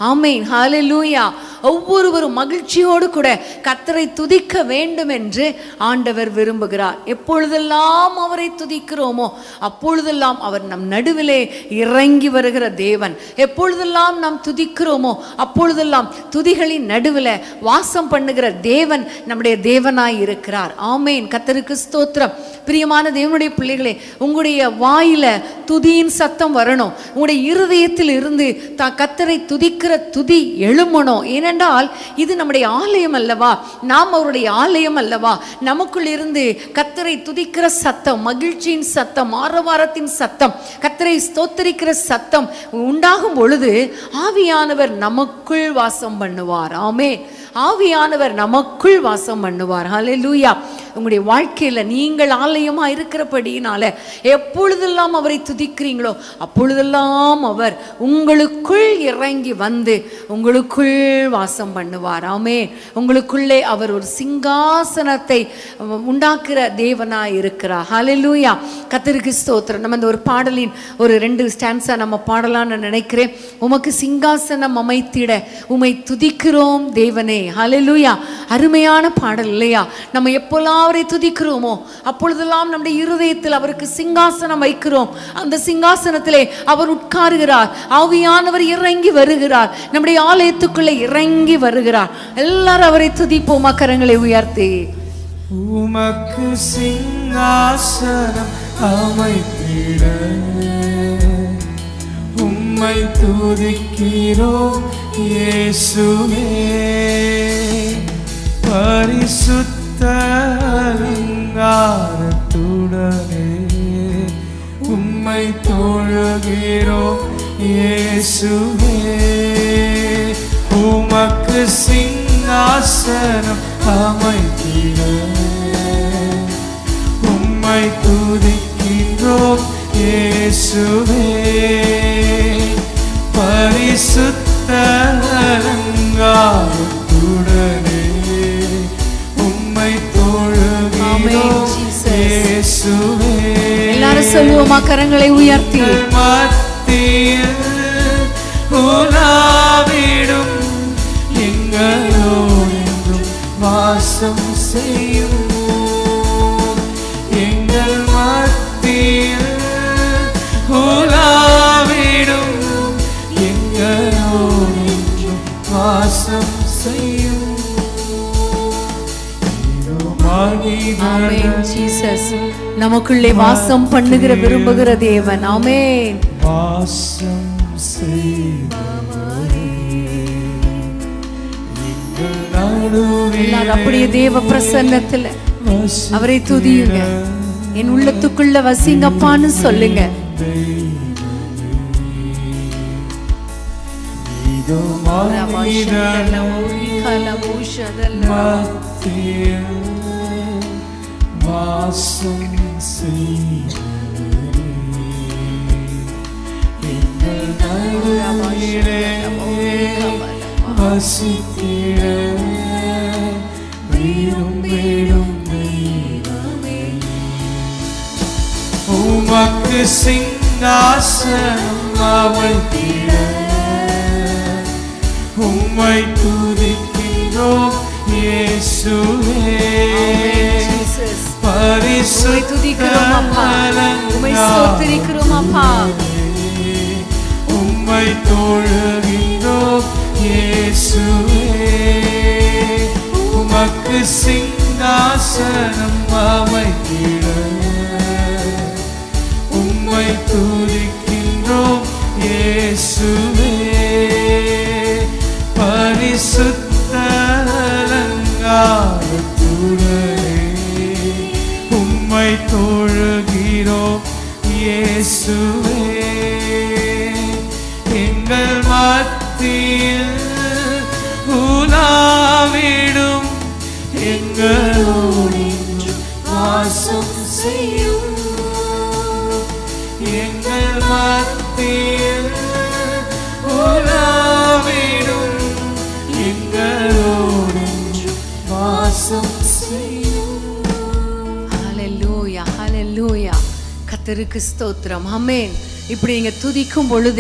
ஆமேன் ஹalleluya ஒவ்வொருவரும் மகிழ்ச்சியோடு கூட கத்தரை துதிக்க வேண்டும் என்று ஆண்டவர் விரும்புகிறார் எப்பொழுதெல்லாம் அவரை துதிக்கிறோமோ அப்பொழுதெல்லாம் அவர் நம் நடுவிலே இறங்கி வருகிற தேவன் எப்பொழுதெல்லாம் நாம் துதிக்கிறோமோ அப்பொழுதெல்லாம் துதிகளின் நடுவில் வாசம் பண்ணுகிற தேவன் நம்முடைய தேவனாய் இருக்கிறார் ஆமேன் கத்தருக்கு ஸ்தோத்திரம் பிரியமான தேவனுடைய பிள்ளைகளே உங்களுடைய வாயில துதியின் சத்தம் வரணும் உங்களுடைய இருதயத்தில் இருந்து தா கத்தரை துதிக்கிற துதி எழுமணும் ஏனென்றால் இது நம்முடைய ஆலயம் அல்லவா நாம் அவருடைய ஆலயம் அல்லவா நமக்குள் இருந்து கத்தரை துதிக்கிற சத்தம் மகிழ்ச்சியின் சத்தம் ஆரவாரத்தின் சத்தம் கத்தரை ஸ்தோத்தரிக்கிற சத்தம் உண்டாகும் பொழுது ஆவியானவர் நமக்குள் வாசம் பண்ணுவார் ஆமே ஆவியானவர் நமக்குள் வாசம் பண்ணுவார் ஹalleluya உங்களுடைய வாழ்க்கையில நீங்கள் ஆலயமா இருக்கிறபடியினால எப்பொழுதெல்லாம் அவரை துதிக்கிறீங்களோ அப்பொழுதெல்லாம் அவர் உங்களுக்குள் இறங்கி வந்து உங்களுக்குள் வாசம் பண்ணுவார் ஆமே உங்களுக்குள்ளே அவர் ஒரு சிங்காசனத்தை உண்டாக்குற தேவனாய் இருக்கிறார் ஹalleluya கத்தருக்கு ஸ்தோத்திரம் நம்ம இந்த ஒரு பாடலின் ஒரு ரெண்டு ஸ்டான்ஸா நம்ம பாடலாம்னு நினைக்கிறேன் உமக்கு சிங்காசனம் அமைத்திட உமை துதிக்கிறோம் தேவனே ஹalleluya அருமையான பாடல் இல்லையா நம்ம எப்போல்லாம் அவரை துதிக்கிறோமோ அப்பொழுதெல்லாம் நம்முடைய இருதயத்தில் அவருக்கு சிங்காசனம் வைக்கிறோம் அந்த சிங்காசனத்திலே அவர் உட்காருகிறார் ஆவியானவர் இறங்கி வருகிறார் நம்முடைய ஆலயத்துக்குள்ளே இறங்கி வருகிறார் எல்லாரும் அவரை துதிப்போமா கரங்களை உயர்த்தி உமக்கு சிங்காசனம் அமைத்திட உம்மை துதிக்கிறோம் இயேசுவே பரிசுத்த அலங்காரத்துடனே உம்மை தொழுகிறோம் இயேசுவே உமக்கு சிங்காசனம் அமைத்திட உம்மை துதிக்கின்றோம் இயேசுவே பரிசுத்த அலங்காரத்துடனே உம்மை தொழுகிறோம் Amen, Jesus. இயேசுவே எல்லாரும் சொல்லுவோமா கரங்களை உயர்த்தி எங்கள் மத்தியில் உலாவிடும் எங்களோடென்றும் வாசம் செய்யும் எங்கள் மத்தியில் உலாவிடும் எங்களோடென்றும் வாசம் செய்யும் ஆமென் ஜீசஸ் நமக்குள்ளே வாசம் பண்ணுகிற விரும்புகிற தேவன் ஆமென் வாசம் செய்தவரே, எங்கள் நடுவே எல்லாரும் அப்படியே தேவ பிரசன்னத்துல வசித்திட அவரை துதியுங்க என் உள்ளத்துக்குள்ள வசிங்கப்பான்னு சொல்லுங்க இதோ மனிதனும் மத்தியில் வாசம் செய்தவரே, எங்கள் நடுவிலே வசித்திட விரும்பிடும் தெய்வமே. உமக்கு சிங்காசனம் அமைத்திட உம்மை துதிக்கின்றோம் இயேசுவே உம்மை துதிக்கிறோம் அப்பா உம்மை ஸ்தோத்திரிக்கிறோம் அப்பா உம்மை தொழுகின்றோம் இயேசுவே உமக்கு சிங்காசனம் அமைத்திட உம்மை துதிக்கின்றோம் இயேசுவே பரிசுத்த அலங்காரத்துடனே உம்மை தொழுகிறோம் இயேசுவே எங்கள் மத்தியில் உலாவிடும் எங்களோடு வாசம் செய்யும் எங்கள் மத்தியில் உலாவிடும் எங்களோடு வாசம் செய்யும் ஹalleluya ஹalleluya கர்த்தருக்கு ஸ்தோத்திரம் ஆமென் இப்படி நீங்க துதிக்கும் பொழுதே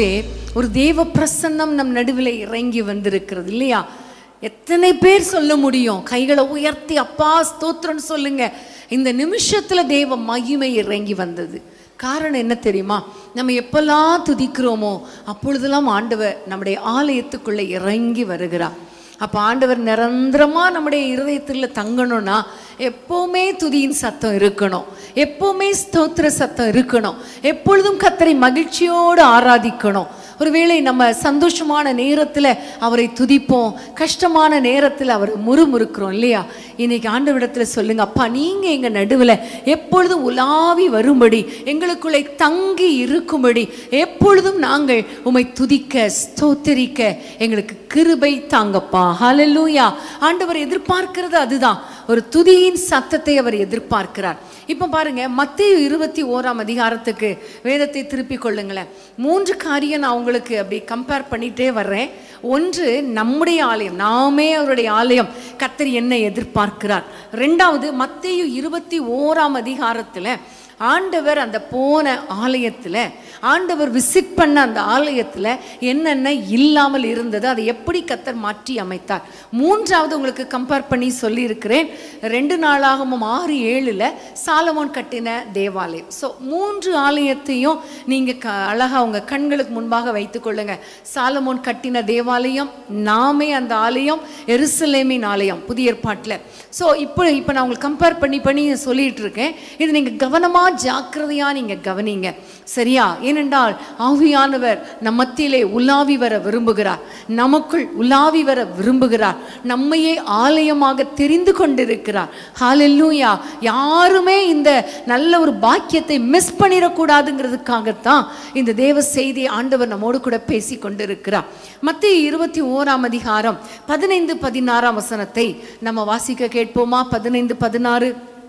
ஒரு தேவ பிரசன்னம் நம் நடுவில் இறங்கி வந்திருக்கிறது இல்லையா எத்தனை பேர் சொல்ல முடியும் கைகளை உயர்த்தி அப்பா ஸ்தோத்திரம்னு சொல்லுங்க இந்த நிமிஷத்துல தேவ மகிமை இறங்கி வந்தது காரணம் என்ன தெரியுமா நம்ம எப்பெல்லாம் துதிக்கிறோமோ அப்பொழுதெல்லாம் ஆண்டவர் நம்முடைய ஆலயத்துக்குள்ள இறங்கி வருகிறார் அப்போ ஆண்டவர் நிரந்தரமா நம்முடைய இருதயத்தில் தங்கணும்னா எப்பவுமே துதியின் சத்தம் இருக்கணும் எப்பவுமே ஸ்தோத்திர சத்தம் இருக்கணும் எப்பொழுதும் கத்தரை மகிழ்ச்சியோடு ஆராதிக்கணும் ஒருவேளை நம்ம சந்தோஷமான நேரத்தில் அவரை துதிப்போம் கஷ்டமான நேரத்தில் அவரை முறுமுறுக்கிறோம் இல்லையா இன்னைக்கு ஆண்டவிடத்தில் சொல்லுங்க அப்பா நீங்க எங்க நடுவில் எப்பொழுதும் உலாவி வரும்படி எங்களுக்குள்ளே தங்கி இருக்கும்படி எப்பொழுதும் நாங்கள் உம்மை துதிக்க ஸ்தோத்தரிக்க எங்களுக்கு கிருபை தாங்கப்பா ஹalleluya ஆண்டவர் எதிர்பார்க்கிறது அதுதான் ஒரு துதியின் சத்தத்தை அவர் எதிர்பார்க்கிறார் இப்போ பாருங்க மத்திய இருபத்தி ஓராம் அதிகாரத்துக்கு வேதத்தை திருப்பிக் கொள்ளுங்களேன் மூன்று காரியம் நான் உங்களுக்கு அப்படி கம்பேர் பண்ணிட்டே வர்றேன் ஒன்று நம்முடைய ஆலயம் நாமே அவருடைய ஆலயம் கத்தர் என்ன எதிர்பார்க்கிறார் ரெண்டாவது மத்திய இருபத்தி ஓராம் அதிகாரத்துல ஆண்டவர் அந்த போன ஆலயத்துல ஆண்டவர் விசிட் பண்ண அந்த ஆலயத்துல என்னென்ன இல்லாமல் இருந்தது அதை எப்படி கத்தர் மாற்றி அமைத்தார் மூன்றாவது உங்களுக்கு கம்பேர் பண்ணி சொல்லியிருக்கிறேன் ரெண்டு நாளாகவும் ஆறு ஏழுல சாலமோன் கட்டின தேவாலயம் ஸோ மூன்று ஆலயத்தையும் நீங்க க அழகா உங்க கண்களுக்கு முன்பாக வைத்துக்கொள்ளுங்க சாலமோன் கட்டின தேவாலயம் நாமே அந்த ஆலயம் எருசலேமின் ஆலயம் புதிய ஏற்பாட்டில் ஸோ இப்போ இப்போ நான் உங்களுக்கு கம்பேர் பண்ணி பண்ணி சொல்லிட்டு இருக்கேன் இது நீங்கள் கவனமாக ஜாக்கிரதையாக நீங்கள் கவனிங்க சரியா ஏனென்றால் ஆவியானவர் நம் மத்தியிலே உலாவி வர விரும்புகிறார் நமக்குள் உலாவி வர விரும்புகிறார் நம்மையே ஆலயமாக தெரிந்து கொண்டிருக்கிறார் ஹalleluya யாருமே இந்த நல்ல ஒரு பாக்கியத்தை மிஸ் பண்ணிடக்கூடாதுங்கிறதுக்காகத்தான் இந்த தேவ செய்தி ஆண்டவர் நம்மோடு கூட பேசி கொண்டிருக்கிறார் மத்திய இருபத்தி ஓராம் அதிகாரம் பதினைந்து பதினாறாம் வசனத்தை நம்ம வாசிக்க கேட்போமா பதினைந்து பதினாறு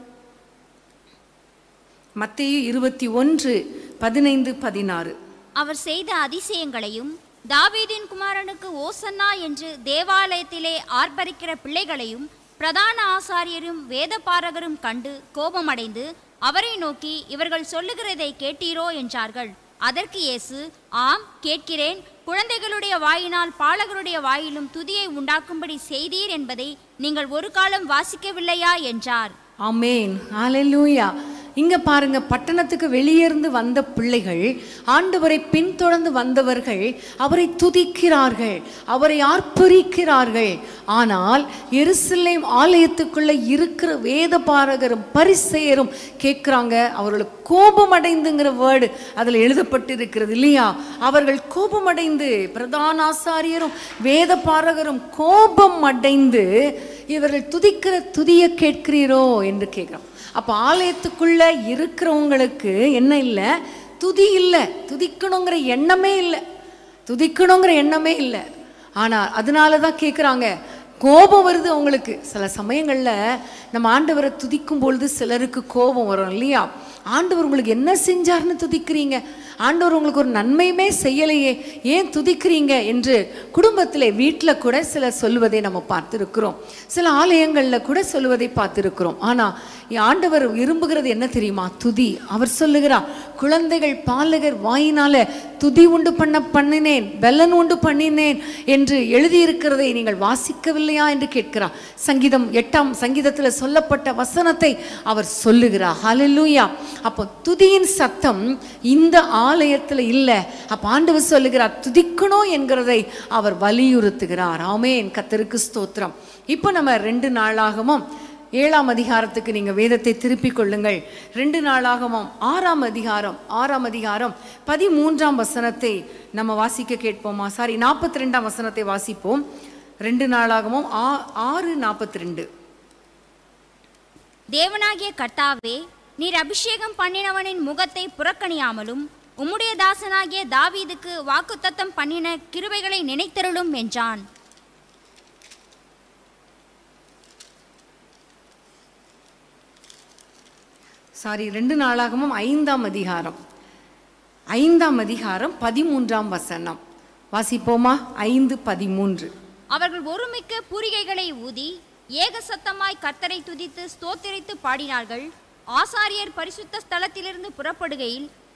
மத்திய இருபத்தி ஒன்று பதினைந்து பதினாறு அவர் செய்த அதிசயங்களையும் தாவீதின் குமாரனுக்கு ஓசன்னா என்று தேவாலயத்திலே ஆர்ப்பரிக்கிற பிள்ளைகளையும் பிரதான ஆசாரியரும் வேதபாரகரும் கண்டு கோபமடைந்து அவரை நோக்கி இவர்கள் சொல்லுகிறதை கேட்டீரோ என்றார்கள் அதற்கு இயேசு ஆம் கேட்கிறேன் குழந்தைகளுடைய வாயினால் பாலகருடைய வாயிலும் துதியை உண்டாக்கும்படி செய்தீர் என்பதை நீங்கள் ஒரு காலம் வாசிக்கவில்லையா என்றார் ஆமேன் ஹalleluya இங்க பாருங்க பட்டணத்துக்கு வெளியிருந்து வந்த பிள்ளைகள் ஆண்டவரை பின்தொடர்ந்து வந்தவர்கள் அவரை துதிக்கிறார்கள் அவரை ஆர்ப்பரிக்கிறார்கள் ஆனால் எருசலேம் ஆலயத்துக்குள்ள இருக்கிற வேத பாரகரும் பரிசெயரும் கேட்குறாங்க அவர்களுக்கு கோபம் அடைந்துங்கிற வேர்டு அதில் எழுதப்பட்டிருக்கிறது இல்லையா அவர்கள் கோபமடைந்து பிரதான ஆசாரியரும் வேத பாரகரும் கோபம் அடைந்து இவர்கள் துதிக்கிற துதிய கேட்கிறீரோ என்று கேட்குறோம் அப்போ ஆலயத்துக்குள்ள இருக்கிறவங்களுக்கு என்ன இல்லை துதி இல்லை துதிக்கணுங்கிற எண்ணமே இல்லை துதிக்கணுங்கிற எண்ணமே இல்லை ஆனால் அதனால தான் கேட்குறாங்க கோபம் வருது அவங்களுக்கு சில சமயங்களில் நம்ம ஆண்டவரை துதிக்கும் பொழுது சிலருக்கு கோபம் வரும் இல்லையா ஆண்டவர் உங்களுக்கு என்ன செஞ்சார்னு துதிக்கிறீங்க ஆண்டவர் உங்களுக்கு ஒரு நன்மையுமே செய்யலையே ஏன் துதிக்கிறீங்க என்று குடும்பத்தில் வீட்டில் கூட சிலர் சொல்லுவதை நம்ம பார்த்துருக்கிறோம் சில ஆலயங்களில் கூட சொல்லுவதை பார்த்துருக்கிறோம் ஆனால் ஆண்டவர் விரும்புகிறது என்ன தெரியுமா துதி அவர் சொல்லுகிறார் குழந்தைகள் பாலகர் வாயினால துதி உண்டு பண்ண பண்ணினேன் பெலன் உண்டு பண்ணினேன் என்று எழுதியிருக்கிறதை நீங்கள் வாசிக்கவில்லையா என்று கேட்கிறார் சங்கீதம் எட்டாம் சங்கீதத்தில் சொல்லப்பட்ட வசனத்தை அவர் சொல்லுகிறார் ஹalleluya அப்போ துதியின் சத்தம் இந்த ஆலயத்தில் இல்லை அப்போ ஆண்டவர் சொல்லுகிறார் துதிக்கணும் என்கிறதை அவர் வலியுறுத்துகிறார் ஆமேன் கத்தருக்கு ஸ்தோத்திரம் இப்போ நம்ம ரெண்டு நாளாகவும் ஏழாம் அதிகாரத்துக்கு நீங்கள் வேதத்தை திருப்பிக் கொள்ளுங்கள் ரெண்டு நாளாகவும் ஆறாம் அதிகாரம் ஆறாம் அதிகாரம் பதிமூன்றாம் வசனத்தை நம்ம வாசிக்க கேட்போமா சாரி நாற்பத்தி ரெண்டாம் வசனத்தை வாசிப்போம் ரெண்டு நாளாகவும் ஆ ஆறு நாற்பத்தி ரெண்டு தேவனாகிய கர்த்தாவே நீர் அபிஷேகம் பண்ணினவனின் முகத்தை புறக்கணியாமலும் உம்முடைய தாசனாகிய தாவீதுக்கு வாக்குத்தத்தம் பண்ணின கிருபைகளை நினைத்தருளும் என்றான் சாரி ரெண்டு நாளாகவும் ஐந்தாம் அதிகாரம் ஐந்தாம் அதிகாரம் பதிமூன்றாம் வசனம் வாசிப்போமா ஐந்து பதிமூன்று அவர்கள் ஒருமிக்க பூரிகைகளை ஊதி ஏக சத்தமாய் கர்த்தரை துதித்து ஸ்தோத்திரித்து பாடினார்கள் ஆசாரியர் பரிசுத்த ஸ்தலத்திலிருந்து புறப்படுகையில்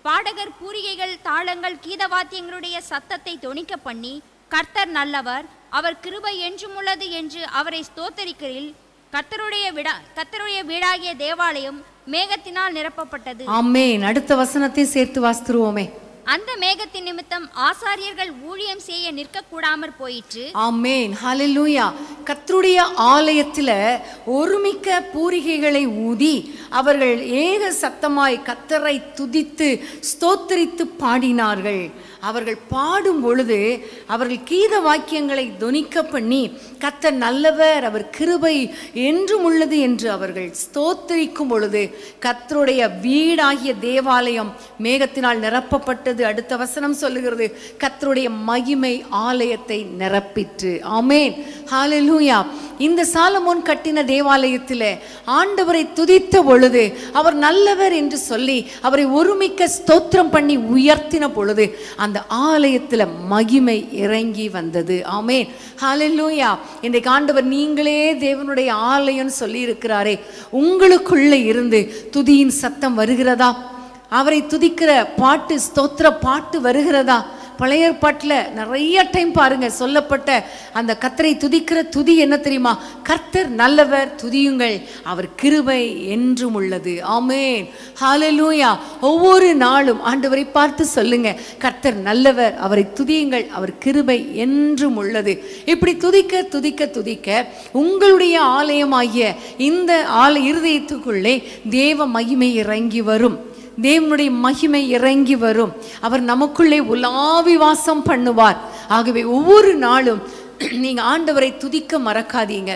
பாடகர் பூரிகைகள் தாளங்கள் கீதவாத்தியங்களுடைய சத்தத்தை தொனிக்க பண்ணி கர்த்தர் நல்லவர் அவர் கிருபை என்றும் உள்ளது என்று அவரை ஸ்தோத்தரிக்கிறீர் கர்த்தருடைய விடா கர்த்தருடைய வீடாகிய தேவாலயம் மேகத்தினால் நிரப்பப்பட்டது ஆமென் அடுத்த வசனத்தை சேர்த்து வாசித்துருவோமே அந்த மேகத்தின் நிமித்தம் ஆசாரியர்கள் ஊழியம் செய்ய நிற்கக்கூடாமற் போயிற்று ஆமென் ஹalleluya கர்த்தருடைய ஆலயத்துல ஒருமிக்க பூரிகைகளை ஊதி அவர்கள் ஏக சத்தமாய் கத்தரை துதித்து ஸ்தோத்திரித்து பாடினார்கள் அவர்கள் பாடும் பொழுது அவர்கள் கீத வாக்கியங்களை தொனிக்க பண்ணி கத்தர் நல்லவர் அவர் கிருபை என்றும் உள்ளது என்று அவர்கள் ஸ்தோத்திரிக்கும் பொழுது கத்தருடைய வீடாகிய தேவாலயம் மேகத்தினால் நிரப்பப்பட்டது அடுத்த வசனம் சொல்லுகிறது கத்தருடைய மகிமை ஆலயத்தை நிரப்பிற்று ஆமென் ஹalleluya இந்த சாலமோன் கட்டின தேவாலயத்தில் ஆண்டவரை துதித்த பொழுது அவர் நல்லவர் என்று சொல்லி அவரை ஒருமிக்க ஸ்தோத்திரம் பண்ணி உயர்த்தின பொழுது அந்த ஆலயத்தில் மகிமை இறங்கி வந்தது ஆமென் ஹalleluya இன்றைக்கு ஆண்டவர் நீங்களே தேவனுடைய ஆலயம்னு சொல்லி இருக்கிறாரே உங்களுக்குள்ளே இருந்து துதியின் சத்தம் வருகிறதா அவரை துதிக்கிற பாட்டு ஸ்தோத்திர பாட்டு வருகிறதா பழைய ஏற்பாட்டில் நிறைய டைம் பாருங்க சொல்லப்பட்ட அந்த கத்தரை துதிக்கிற துதி என்ன தெரியுமா கர்த்தர் நல்லவர் துதியுங்கள் அவர் கிருபை என்றும் உள்ளது ஆமென் ஹalleluya ஒவ்வொரு நாளும் ஆண்டவரை பார்த்து சொல்லுங்க கர்த்தர் நல்லவர் அவரை துதியுங்கள் அவர் கிருபை என்றும் உள்ளது இப்படி துதிக்க துதிக்க துதிக்க உங்களுடைய ஆலயமாகிய இந்த ஆல இருதயத்துக்குள்ளே தேவ மகிமை இறங்கி வரும் தேவனுடைய மகிமை இறங்கி வரும் அவர் நமக்குள்ளே உலாவி வாசம் பண்ணுவார் ஆகவே ஒவ்வொரு நாளும் நீங்க ஆண்டவரை துதிக்க மறக்காதீங்க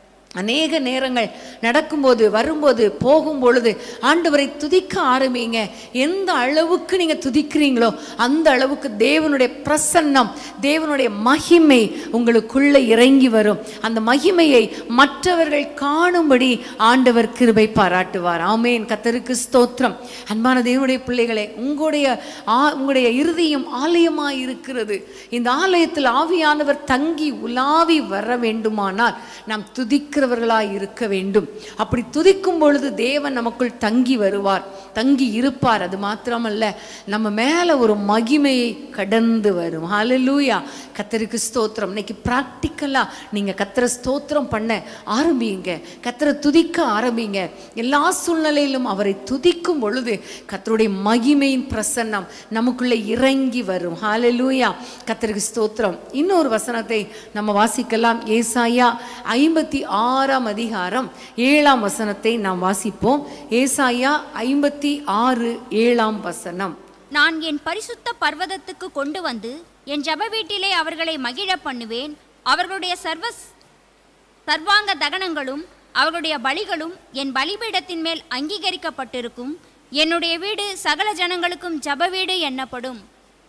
அநேக நேரங்கள் நடக்கும்போது வரும்போது போகும் பொழுது ஆண்டவரை துதிக்க ஆரம்பிங்க எந்த அளவுக்கு நீங்க துதிக்கிறீங்களோ அந்த அளவுக்கு தேவனுடைய பிரசன்னம் தேவனுடைய மகிமை உங்களுக்குள்ள இறங்கி வரும் அந்த மகிமையை மற்றவர்கள் காணும்படி ஆண்டவர் கிருபை பாராட்டுவார் ஆமேன் கத்தருக்கு ஸ்தோத்திரம் அன்பான தேவனுடைய பிள்ளைகளே உங்களுடைய ஆ- உங்களுடைய இருதயம் ஆலயமாய் இருக்கிறது இந்த ஆலயத்தில் ஆவியானவர் தங்கி உலாவி வர வேண்டுமானால் நாம் துதிக்கிறவர்களாய் இருக்க வேண்டும் அப்படி துதிக்கும் பொழுது தேவன் நமக்குள் தங்கி வருவார் தங்கி இருப்பார் அது மாத்திரமல்ல நம்ம மேல ஒரு மகிமையை கடந்து வரும் ஹalleluya கத்தருக்கு ஸ்தோத்திரம் இன்னைக்கு ப்ராக்டிக்கலா நீங்க கத்தரை ஸ்தோத்திரம் பண்ண ஆரம்பிங்க கத்தரை துதிக்க ஆரம்பிங்க எல்லா சூழ்நிலையிலும் அவரை துதிக்கும் பொழுது கத்தருடைய மகிமையின் பிரசன்னம் நமக்குள்ளே இறங்கி வரும் ஹalleluya கத்தருக்கு ஸ்தோத்திரம் இன்னொரு வசனத்தை நம்ம வாசிக்கலாம் ஏசாயா ஐம்பத்தி ஆறாம் அதிகாரம் ஏழாம் வசனத்தை நாம் வாசிப்போம் ஏசாயா ஐம்பத்தி ஆறு ஏழாம் வசனம் நான் என் பரிசுத்த பர்வதத்துக்கு கொண்டு வந்து என் ஜெப வீட்டிலே அவர்களை மகிழ பண்ணுவேன் அவர்களுடைய சர்வ சர்வாங்க தகனங்களும் அவர்களுடைய பலிகளும் என் பலிபீடத்தின் மேல் அங்கீகரிக்கப்பட்டிருக்கும் என்னுடைய வீடு சகல ஜனங்களுக்கும் ஜெப வீடு எண்ணப்படும்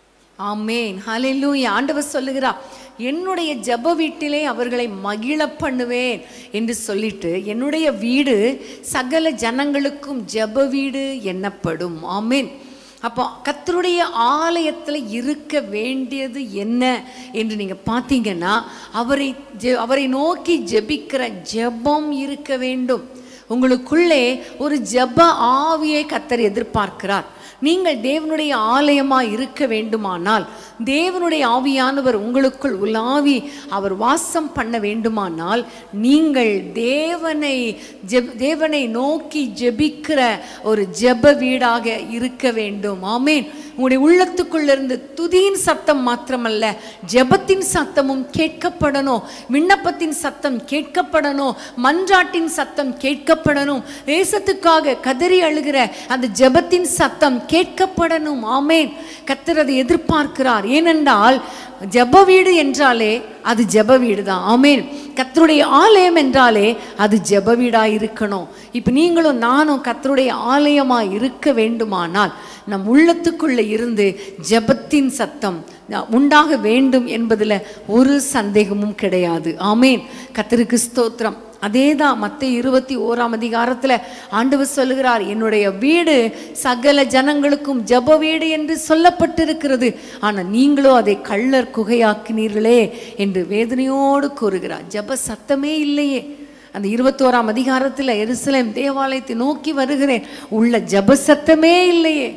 ஆமேன் ஹalleluya ஆண்டவர் சொல்லுகிறார் என்னுடைய ஜெப வீட்டிலே அவர்களை மகிழ பண்ணுவேன் என்று சொல்லிட்டு என்னுடைய வீடு சகல ஜனங்களுக்கும் ஜெப வீடு எண்ணப்படும் ஆமேன் அப்போ கர்த்தருடைய ஆலயத்தில் இருக்க வேண்டியது என்ன என்று நீங்க பார்த்தீங்கன்னா அவரை ஜெ அவரை நோக்கி ஜெபிக்கிற ஜெபம் இருக்க வேண்டும் உங்களுக்குள்ளே ஒரு ஜெப ஆவியை கத்தர் எதிர்பார்க்கிறார் நீங்கள் தேவனுடைய ஆலயமாய் இருக்க வேண்டுமானால் தேவனுடைய ஆவியானவர் உங்களுக்குள் உலாவி அவர் வாசம் பண்ண வேண்டுமானால் நீங்கள் தேவனை ஜெப் தேவனை நோக்கி ஜெபிக்கிற ஒரு ஜெப வீடாக இருக்க வேண்டும் ஆமேன் உங்களுடைய உள்ளத்துக்குள்ளிருந்து துதியின் சத்தம் மாத்திரமல்ல ஜெபத்தின் சத்தமும் கேட்கப்படணும் விண்ணப்பத்தின் சத்தம் கேட்கப்படணும் மன்றாட்டின் சத்தம் கேட்கப்படணும் தேசத்துக்காக கதறி அழுகிற அந்த ஜெபத்தின் சத்தம் கேட்கப்படணும் ஆமேன் கத்தர் அதை எதிர்பார்க்கிறார் ஏனென்றால் ஜெப வீடு என்றாலே அது ஜெப வீடு தான் ஆமேன் கத்தருடைய ஆலயம் என்றாலே அது ஜெப வீடா இருக்கணும் இப்போ நீங்களும் நானும் கத்தருடைய ஆலயமா இருக்க வேண்டுமானால் நம் உள்ளத்துக்குள்ள இருந்து ஜெபத்தின் சத்தம் உண்டாக வேண்டும் என்பதுல ஒரு சந்தேகமும் கிடையாது ஆமேன் கத்தருக்கு ஸ்தோத்திரம் அதே தான் மற்ற இருபத்தி ஓராம் அதிகாரத்தில் ஆண்டவர் சொல்லுகிறார் என்னுடைய வீடு சகல ஜனங்களுக்கும் ஜெப வீடு என்று சொல்லப்பட்டிருக்கிறது ஆனால் நீங்களோ அதை கள்ளர் குகையாக்கினீர்களே என்று வேதனையோடு கூறுகிறார் ஜெப சத்தமே இல்லையே அந்த இருபத்தோராம் அதிகாரத்தில் எருசலேம் தேவாலயத்தை நோக்கி வருகிறேன் உள்ள ஜெப சத்தமே இல்லையே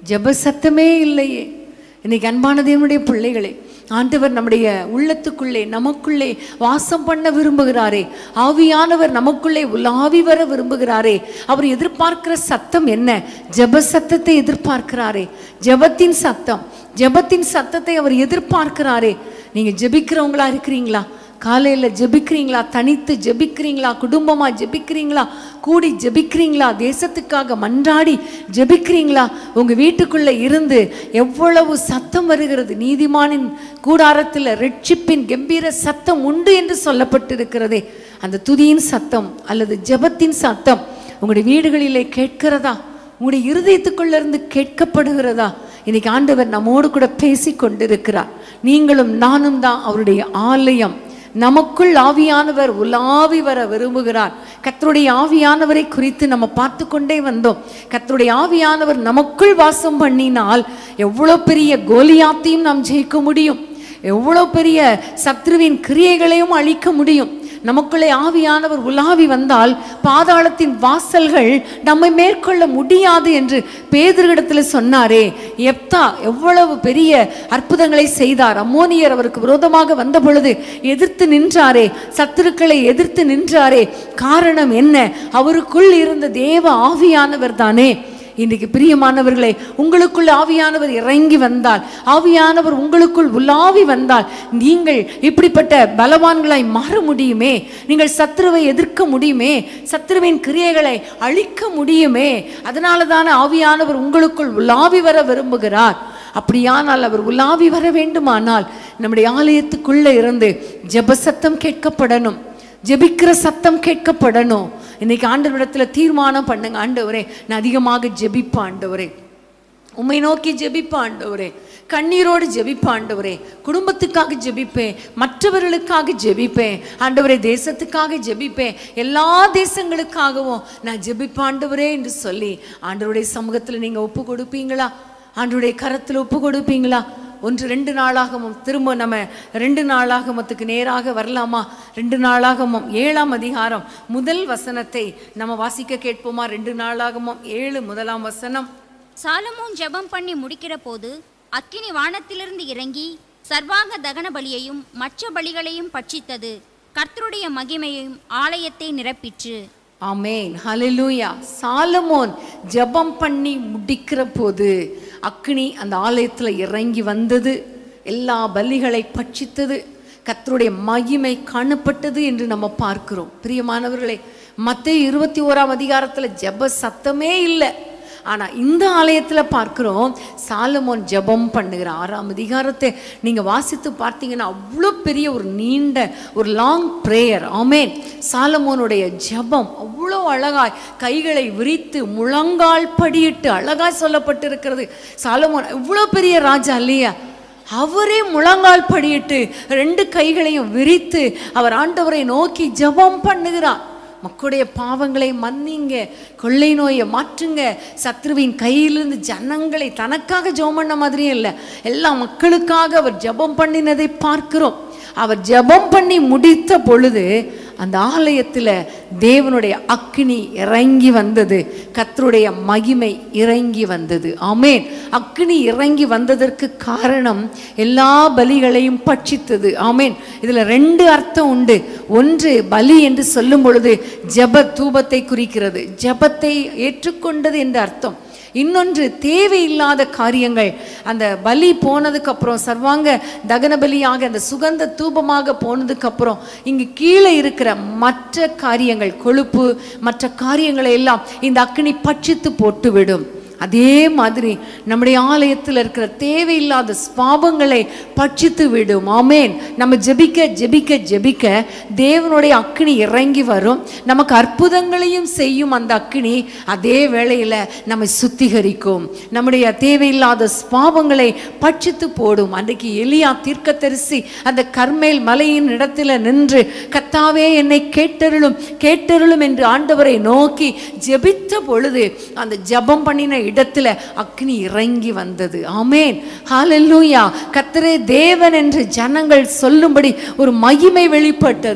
ஜெப சத்தமே இல்லையே இன்னைக்கு அன்பான தேவனுடைய பிள்ளைகளே ஆண்டவர் நம்முடைய உள்ளத்துக்குள்ளே நமக்குள்ளே வாசம் பண்ண விரும்புகிறாரே ஆவியானவர் நமக்குள்ளே உலாவி வர விரும்புகிறாரே அவர் எதிர்பார்க்கிற சத்தம் என்ன ஜெப சத்தத்தை எதிர்பார்க்கிறாரே ஜெபத்தின் சத்தம் ஜெபத்தின் சத்தத்தை அவர் எதிர்பார்க்கிறாரே நீங்க ஜெபிக்கிறவங்களா இருக்கிறீங்களா காலையில் ஜெபிக்கிறீங்களா தனித்து ஜெபிக்கிறீங்களா குடும்பமா ஜெபிக்கிறீங்களா கூடி ஜெபிக்கிறீங்களா தேசத்துக்காக மன்றாடி ஜெபிக்கிறீங்களா உங்க வீட்டுக்குள்ள இருந்து எவ்வளவு சத்தம் வருகிறது நீதிமானின் கூடாரத்தில் ரட்சிப்பின் கம்பீர சத்தம் உண்டு என்று சொல்லப்பட்டிருக்கிறதே அந்த துதியின் சத்தம் அல்லது ஜெபத்தின் சத்தம் உங்களுடைய வீடுகளிலே கேட்கிறதா உங்களுடைய இருதயத்துக்குள்ள இருந்து கேட்கப்படுகிறதா இன்னைக்கு ஆண்டவர் நம்மோடு கூட பேசி கொண்டிருக்கிறார் நீங்களும் நானும் தான் அவருடைய ஆலயம் நமக்குள் ஆவியானவர் உலாவி வர விரும்புகிறார் கர்த்தருடைய ஆவியானவரை குறித்து நம்ம பார்த்து கொண்டே வந்தோம் கர்த்தருடைய ஆவியானவர் நமக்குள் வாசம் பண்ணினால் எவ்வளோ பெரிய கோலியாத்தையும் நாம் ஜெயிக்க முடியும் எவ்வளோ பெரிய சத்ருவின் கிரியைகளையும் அழிக்க முடியும் நமக்குள்ளே ஆவியானவர் உலாவி வந்தால் பாதாளத்தின் வாசல்கள் நம்மை மேற்கொள்ள முடியாது என்று பேதர்களிடத்தில் சொன்னாரே எப்தா எவ்வளவு பெரிய அற்புதங்களை செய்தார் அம்மோனியர் அவருக்கு விரோதமாக வந்த பொழுது எதிர்த்து நின்றாரே சத்துருக்களை எதிர்த்து நின்றாரே காரணம் என்ன அவருக்குள் இருந்த தேவ ஆவியானவர் தானே இன்றைக்கு பிரியமானவர்களே உங்களுக்குள் ஆவியானவர் இறங்கி வந்தால் ஆவியானவர் உங்களுக்குள் உலாவி வந்தால் நீங்கள் இப்படிப்பட்ட பலவான்களாய் மாற முடியுமே நீங்கள் சத்துருவை எதிர்க்க முடியுமே சத்துருவின் கிரியைகளை அழிக்க முடியுமே அதனால தானே ஆவியானவர் உங்களுக்குள் உலாவி வர விரும்புகிறார் அப்படியானால் அவர் உலாவி வர வேண்டுமானால் நம்முடைய ஆலயத்துக்குள்ள இருந்து ஜெப சத்தம் கேட்கப்படணும் ஜெபிக்கிற சத்தம் கேட்கப்படணும் இன்னைக்கு ஆண்டவரிடத்துல தீர்மானம் பண்ணுங்க ஆண்டவரே நான் அதிகமாக ஜெபிப்ப ஆண்டவரே உம்மை நோக்கி ஜெபிப்ப ஆண்டவரே கண்ணீரோடு ஜெபிப்ப ஆண்டவரே குடும்பத்துக்காக ஜெபிப்பேன் மற்றவர்களுக்காக ஜெபிப்பேன் ஆண்டவரே தேசத்துக்காக ஜெபிப்பேன் எல்லா தேசங்களுக்காகவும் நான் ஜெபிப்ப ஆண்டவரே என்று சொல்லி ஆண்டவருடைய சமூகத்தில் நீங்க ஒப்பு கொடுப்பீங்களா ஆண்டவருடைய கரத்தில் ஒப்பு கொடுப்பீங்களா ஒன்று ரெண்டு நாளாகமும் திரும்ப நம்ம ரெண்டு நாளாகமத்துக்கு நேராக வரலாமா ரெண்டு நாளாகமும் ஏழாம் அதிகாரம் முதல் வசனத்தை நம்ம வாசிக்க கேட்போமா ரெண்டு நாளாகமும் ஏழு முதலாம் வசனம் சாலமோன் ஜெபம் பண்ணி முடிக்கிற போது அக்கினி வானத்திலிருந்து இறங்கி சர்வாங்க தகன பலியையும் மற்ற பலிகளையும் பட்சித்தது கர்த்தருடைய மகிமையும் ஆலயத்தை நிரப்பிற்று ஆமேன் ஹalleluya சாலமோன் ஜெபம் பண்ணி முடிக்கிற போது அக்னி அந்த ஆலயத்தில் இறங்கி வந்தது எல்லா பலிகளை பட்சித்தது கர்த்தருடைய மகிமை காணப்பட்டது என்று நம்ம பார்க்கிறோம் பிரியமானவர்களே மத்தேயு இருபத்தி ஓராம் அதிகாரத்தில் ஜெப சத்தமே இல்லை ஆனா இந்த ஆலயத்துல பார்க்கிறோம் சாலமோன் ஜெபம் பண்ணுகிற ஆறாம் அதிகாரத்தை நீங்க வாசித்து பார்த்தீங்கன்னா அவ்வளோ பெரிய ஒரு நீண்ட ஒரு லாங் ப்ரேயர் ஆமேன் சாலமோனுடைய ஜெபம் அவ்வளோ அழகாய் கைகளை விரித்து முழங்கால் படியிட்டு அழகாய் சொல்லப்பட்டிருக்கிறது சாலமோன் இவ்வளோ பெரிய ராஜா இல்லையா அவரே முழங்கால் படியிட்டு ரெண்டு கைகளையும் விரித்து அவர் ஆண்டவரை நோக்கி ஜெபம் பண்ணுகிறார் மக்களுடைய பாவங்களை மன்னிங்க கொள்ளை நோயை மாற்றுங்க சத்ருவின் கையிலிருந்து ஜனங்களை தனக்காக ஜெபம் பண்ண மாதிரியும் இல்லை எல்லா மக்களுக்காக அவர் ஜெபம் பண்ணினதை பார்க்கிறோம் அவர் ஜெபம் பண்ணி முடித்த பொழுது அந்த ஆலயத்தில் தேவனுடைய அக்கினி இறங்கி வந்தது கர்த்தருடைய மகிமை இறங்கி வந்தது ஆமேன் அக்கினி இறங்கி வந்ததற்கு காரணம் எல்லா பலிகளையும் பட்சித்தது ஆமேன் இதில் ரெண்டு அர்த்தம் உண்டு ஒன்று பலி என்று சொல்லும் பொழுது ஜெப தூபத்தை குறிக்கிறது ஜெபத்தை ஏற்றுக்கொண்டது என்று அர்த்தம் இன்னொன்று தேவையில்லாத காரியங்கள் அந்த பலி போனதுக்கு அப்புறம் சர்வாங்க தகன பலியாக அந்த சுகந்த தூபமாக போனதுக்கு அப்புறம் இங்கு கீழே இருக்கிற மற்ற காரியங்கள் கொழுப்பு மற்ற காரியங்களை எல்லாம் இந்த அக்னி பட்சித்து போட்டுவிடும் அதே மாதிரி நம்முடைய ஆலயத்தில் இருக்கிற தேவையில்லாத ஸ்பாபங்களை பட்சித்து விடும் ஆமேன் நம்ம ஜெபிக்க ஜெபிக்க ஜெபிக்க தேவனுடைய அக்கினி இறங்கி வரும் நமக்கு அற்புதங்களையும் செய்யும் அந்த அக்கினி அதே வேளையில் நம்மை சுத்திகரிக்கும் நம்முடைய தேவையில்லாத ஸ்பாபங்களை பட்சித்து போடும் அன்றைக்கு எலியா தீர்க்கதரிசி அந்த கர்மேல் மலையின் இடத்துல நின்று கத்தாவே என்னை கேட்டருளும் கேட்டருளும் என்று ஆண்டவரை நோக்கி ஜெபித்த பொழுது அந்த ஜெபம் பண்ணின இடத்துல அக்னி இறங்கி வந்தது ஆமேன் ஹalleluya கர்த்தரே தேவன் என்று ஜனங்கள் சொல்லும்படி ஒரு மகிமை வெளிப்பட்டது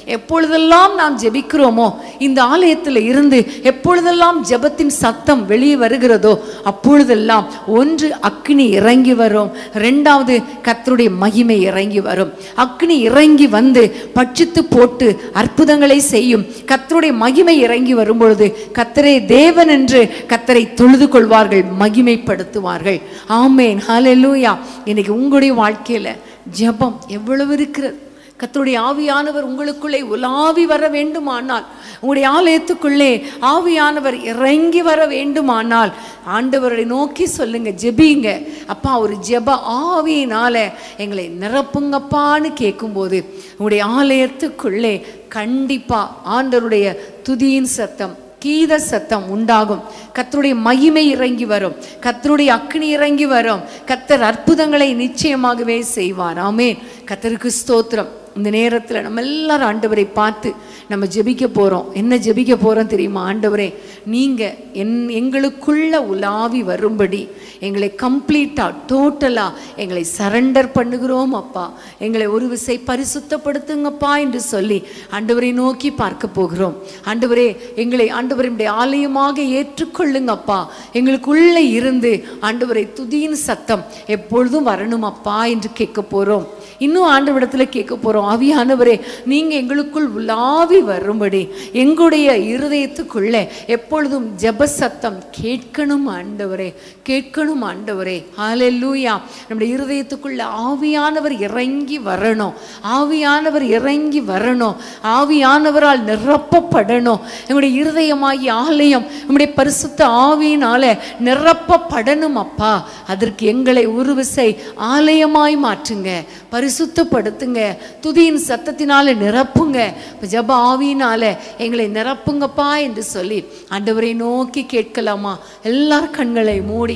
எப்பொழுதெல்லாம் நாம் ஜெபிக்கிறோமோ இந்த ஆலயத்தில் இருந்து எப்பொழுதெல்லாம் ஜெபத்தின் சத்தம் வெளியே வருகிறதோ அப்பொழுதெல்லாம் ஒன்று அக்னி இறங்கி வரும் ரெண்டாவது கர்த்தருடைய மகிமை இறங்கி வரும் அக்னி இறங்கி வந்து பட்சித்து போட்டு அற்புதங்களை செய்யும் கர்த்தருடைய மகிமை இறங்கி வரும்பொழுது கத்தரே தேவன் என்று கத்தரை தொழுது கொள்வார்கள் மகிமைப்படுத்துவார்கள் ஆமேன் ஹalleluya இன்னைக்கு உங்களுடைய வாழ்க்கையில ஜெபம் எவ்வளவு இருக்கிறது கர்த்தருடைய ஆவியானவர் உங்களுக்குள்ளே உலாவி வர வேண்டுமானால் உங்களுடைய ஆலயத்துக்குள்ளே ஆவியானவர் இறங்கி வர வேண்டுமானால் ஆண்டவரை நோக்கி சொல்லுங்க ஜெபிங்க அப்பா ஒரு ஜெப ஆவியினால எங்களை நிரப்புங்கப்பான்னு கேட்கும்போது உங்களுடைய ஆலயத்துக்குள்ளே கண்டிப்பா ஆண்டவருடைய துதியின் சத்தம் கீத சத்தம் உண்டாகும் கர்த்தருடைய மகிமை இறங்கி வரும் கர்த்தருடைய அக்னி இறங்கி வரும் கர்த்தர் அற்புதங்களை நிச்சயமாகவே செய்வார் ஆமென் கர்த்தருக்கு ஸ்தோத்திரம் இந்த நேரத்தில் நம்ம எல்லாரும் ஆண்டவரை பார்த்து நம்ம ஜெபிக்க போகிறோம் என்ன ஜெபிக்க போகிறோம் தெரியுமா ஆண்டவரே நீங்கள் என் எங்களுக்குள்ள உலாவி வரும்படி எங்களை கம்ப்ளீட்டாக டோட்டலாக எங்களை சரண்டர் பண்ணுகிறோம் அப்பா எங்களை ஒரு விசை பரிசுத்தப்படுத்துங்கப்பா என்று சொல்லி ஆண்டவரை நோக்கி பார்க்க போகிறோம் ஆண்டவரே எங்களை ஆண்டவரினுடைய ஆலயமாக ஏற்றுக்கொள்ளுங்கப்பா எங்களுக்குள்ளே இருந்து ஆண்டவரை துதியின் சத்தம் எப்பொழுதும் வரணும் அப்பா என்று கேட்க போகிறோம் இன்னும் ஆண்டவரிடத்தில் கேட்க போகிறோம் ஆவியானவரே நீங்கள் எங்களுக்குள் உலாவி வரும்படி எங்களுடைய இருதயத்துக்குள்ளே எப்பொழுதும் ஜெப சத்தம் கேட்கணும் ஆண்டவரே கேட்கணும் ஆண்டவரே ஹalleluya நம்முடைய இருதயத்துக்குள்ள ஆவியானவர் இறங்கி வரணும் ஆவியானவர் இறங்கி வரணும் ஆவியானவரால் நிரப்பப்படணும் எங்களுடைய இருதயமாகி ஆலயம் நம்முடைய பரிசுத்த ஆவியினால நிரப்பப்படணும் அப்பா அதற்கு எங்களை ஒரு விசை ஆலயமாய் மாற்றுங்க பரிசுத்தப்படுத்துங்க துதியின் சத்தத்தினால நிரப்புங்க இப்ப ஜப ஆவியினால எங்களை நிரப்புங்கப்பா என்று சொல்லி ஆண்டவரை நோக்கி கேட்கலாமா எல்லார் கண்களை மூடி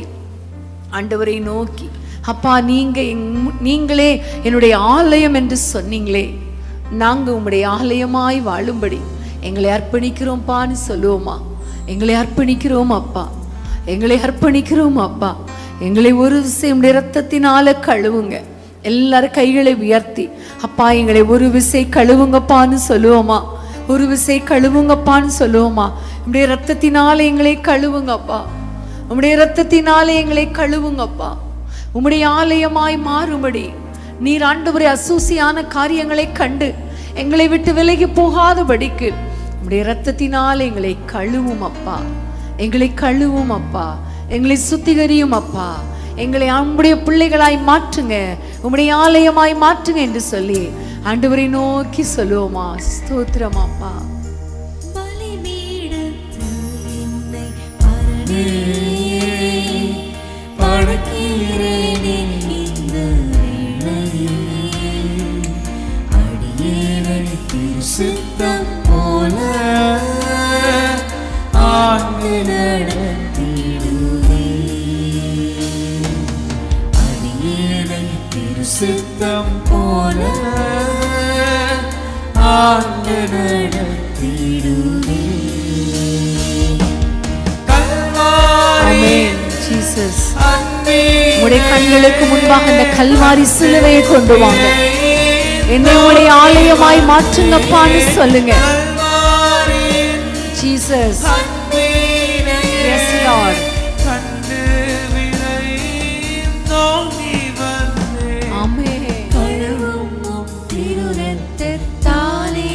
ஆண்டவரை நோக்கி அப்பா நீங்க எங்- நீங்களே என்னுடைய ஆலயம் என்று சொன்னீங்களே நாங்க உம்முடைய ஆலயமாய் வாழும்படி எங்களை அர்ப்பணிக்கிறோம்ப்பான்னு சொல்லுவோமா எங்களை அர்ப்பணிக்கிறோம் அப்பா எங்களை அர்ப்பணிக்கிறோம் அப்பா எங்களை ஒரு விஷயம் உம்முடைய ரத்தத்தினால கழுவுங்க எல்லாரும் கைகளை உயர்த்தி அப்பா எங்களை ஒரு விசை கழுவுங்கப்பான்னு சொல்லுவோமா ஒரு விசை கழுவுங்கப்பான்னு சொல்லுவோமா உம்முடைய ரத்தத்தினால எங்களை கழுவுங்கப்பா உம்முடைய ரத்தத்தினாலே எங்களை கழுவுங்கப்பா உம்முடைய ஆலயமாய் மாறும்படி நீர் ஆண்டவரே அசூசியான காரியங்களை கண்டு எங்களை விட்டு விலகி போகாதபடிக்கு உம்முடைய ரத்தத்தினால் எங்களை கழுவும் அப்பா எங்களை கழுவும் அப்பா எங்களை சுத்திகரியும் அப்பா எங்களை உம்முடைய பிள்ளைகளாய் மாற்றுங்க உம்முடைய ஆலயமாய் மாற்றுங்க என்று சொல்லி ஆண்டவரை நோக்கி சொல்லுவோமா ஸ்தோத்திரம் அப்பா பலிபீடத்தில் என்னை பரணே படைக்கிறேனே இந்த வேளையில். அடியேனை திருசித்தம் போல ஆண்டு நடத்திடுவே அடியேனை திருசித்தம் போல ஆண்டு நடத்திடுவே ஆமென் ஜீசஸ் உடைய கண்களுக்கு முன்பாக இந்த கல்வாரி சிலுவையை கொண்டு வாங்க என்னை உடைய ஆலயமாய் மாற்றுங்கப்பான்னு சொல்லுங்க ஜீசஸ் எஸ் லார்ட் ஆமென் கழுவும் உம் திருரத்தத்தாலே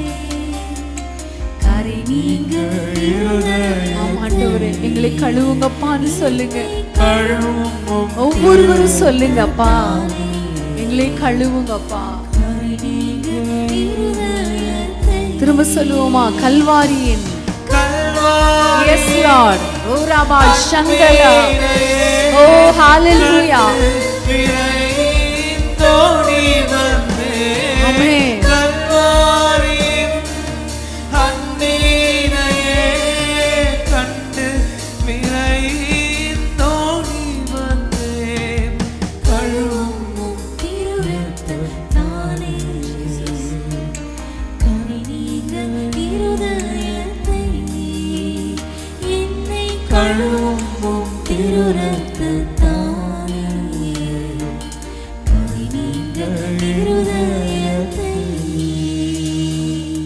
கரை நீங்க ஆமா, ஆண்டவரே எங்களை கழுவுங்கப்பான்னு சொல்லுங்க ஒவ்வொருவரும் சொல்லுங்கப்பா எங்களை கழுவுங்கப்பா கரை நீங்க இருதயத்தை திரும்ப சொல்லுவோமா கல்வாரியின் எஸ் லார்ட் ஓ ராபா சங்கலா ஓ ஹalleluya ஆமென் திருரத்தத்தாலே கரை நீங்க இருதயத்தை என்னை கழுவும் திருரத்தத்தாலே கரை நீங்க இருதயத்தை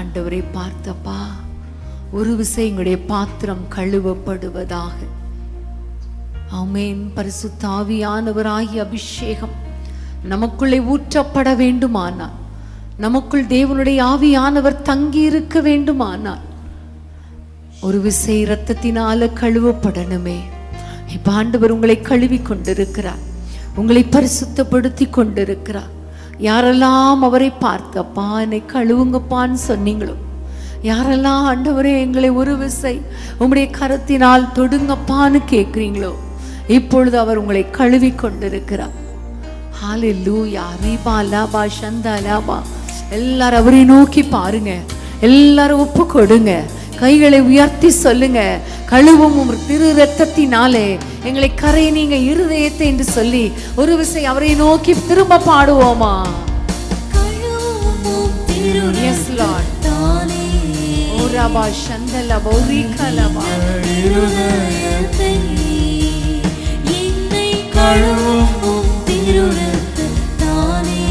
ஆண்டவரை பார்த்தப்பா ஒரு விசை எங்களுடைய பாத்திரம் கழுவப்படுவதாக ஆமேன் பரிசுத்தாவியானவராகிய அபிஷேகம் நமக்குள்ளே ஊற்றப்பட வேண்டுமானால் நமக்குள் தேவனுடைய ஆவியானவர் தங்கி இருக்க வேண்டுமானால் ஒரு விசை இரத்தத்தினால கழுவப்படணுமே இப்ப ஆண்டவர் உங்களை கழுவி கொண்டிருக்கிறார் உங்களை பரிசுத்தப்படுத்தி கொண்டிருக்கிறார் யாரெல்லாம் அவரை பார்த்தப்பா என்னை கழுவுங்கப்பான்னு சொன்னீங்களோ யாரெல்லாம் ஆண்டவரே எங்களை ஒரு விசை உம்முடைய கரத்தினால் தொடுங்கப்பான்னு கேட்குறீங்களோ இப்பொழுது அவர் உங்களை கழுவி கொண்டிருக்கிறார் ஹalleluya ரீபா லாபா சந்தா லாபா எல்லாரும் அவரை நோக்கி பாருங்க எல்லாரும் ஒப்பு கொடுங்க கைகளை உயர்த்தி சொல்லுங்க கழுவும் உம் திரு ரத்தத்தினாலே எங்களை கரை நீங்க இருதயத்தை என்று சொல்லி ஒரு விசை அவரை நோக்கி திரும்ப பாடுவோமா கழுவும் திரு எஸ் லார்ட் தானே ஓ ரபா சந்தல பௌரிகா லபா இருதயத்தை என்னை கழுவும் திருரத்தானே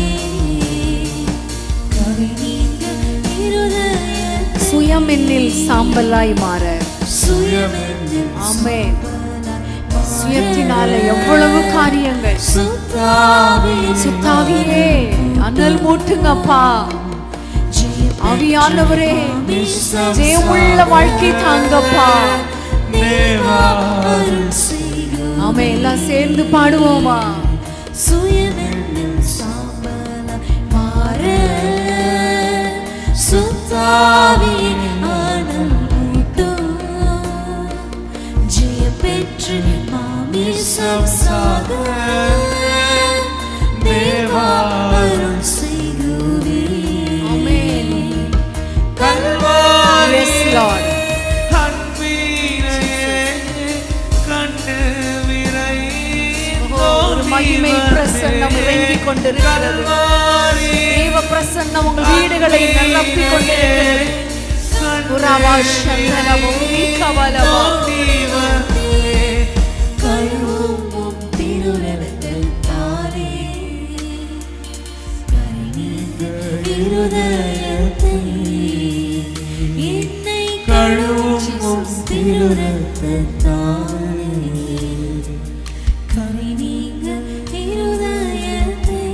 கரை நீங்க இருதயத்தை சுயம் என்னில் சாம்பலாய் மாற சுயமென்னில் ஆமென் சுயத்தினால எவ்வளவு காரியங்கள் சுத்தாவே சுத்தாவியே அனல் மூட்டுங்கப்பா ஆவியானவரே ஜெயமுள்ள வாழ்க்கை தாங்கப்பா அருள் செய்யும் ஆமே எல்லாம் சேர்ந்து பாடுவோமா சுயமென்னில் சாம்பலாய் மாற சுத்தாவே ஆனல் மூட்டும் ஜெயம் பெற்று மாமிசம் சாக தேவா அருள் செய்குவே ஆமென் எஸ் லார்ட் ஒரு மகிமை பிரசன்னம் இறங்கிக் கொண்டிருக்கிறது தேவ பிரசன்னம் உங்கள் வீடுகளை நிரப்பிக் கொண்டிருக்கிறது புறாவா சந்தனமோ கவலவா கழுவும் திருரத்தில் தானே கரைநீங்க இருதயத்தை என்னை கழுவும் திருரத்தில் தானே கரைநீங்க இருதயத்தை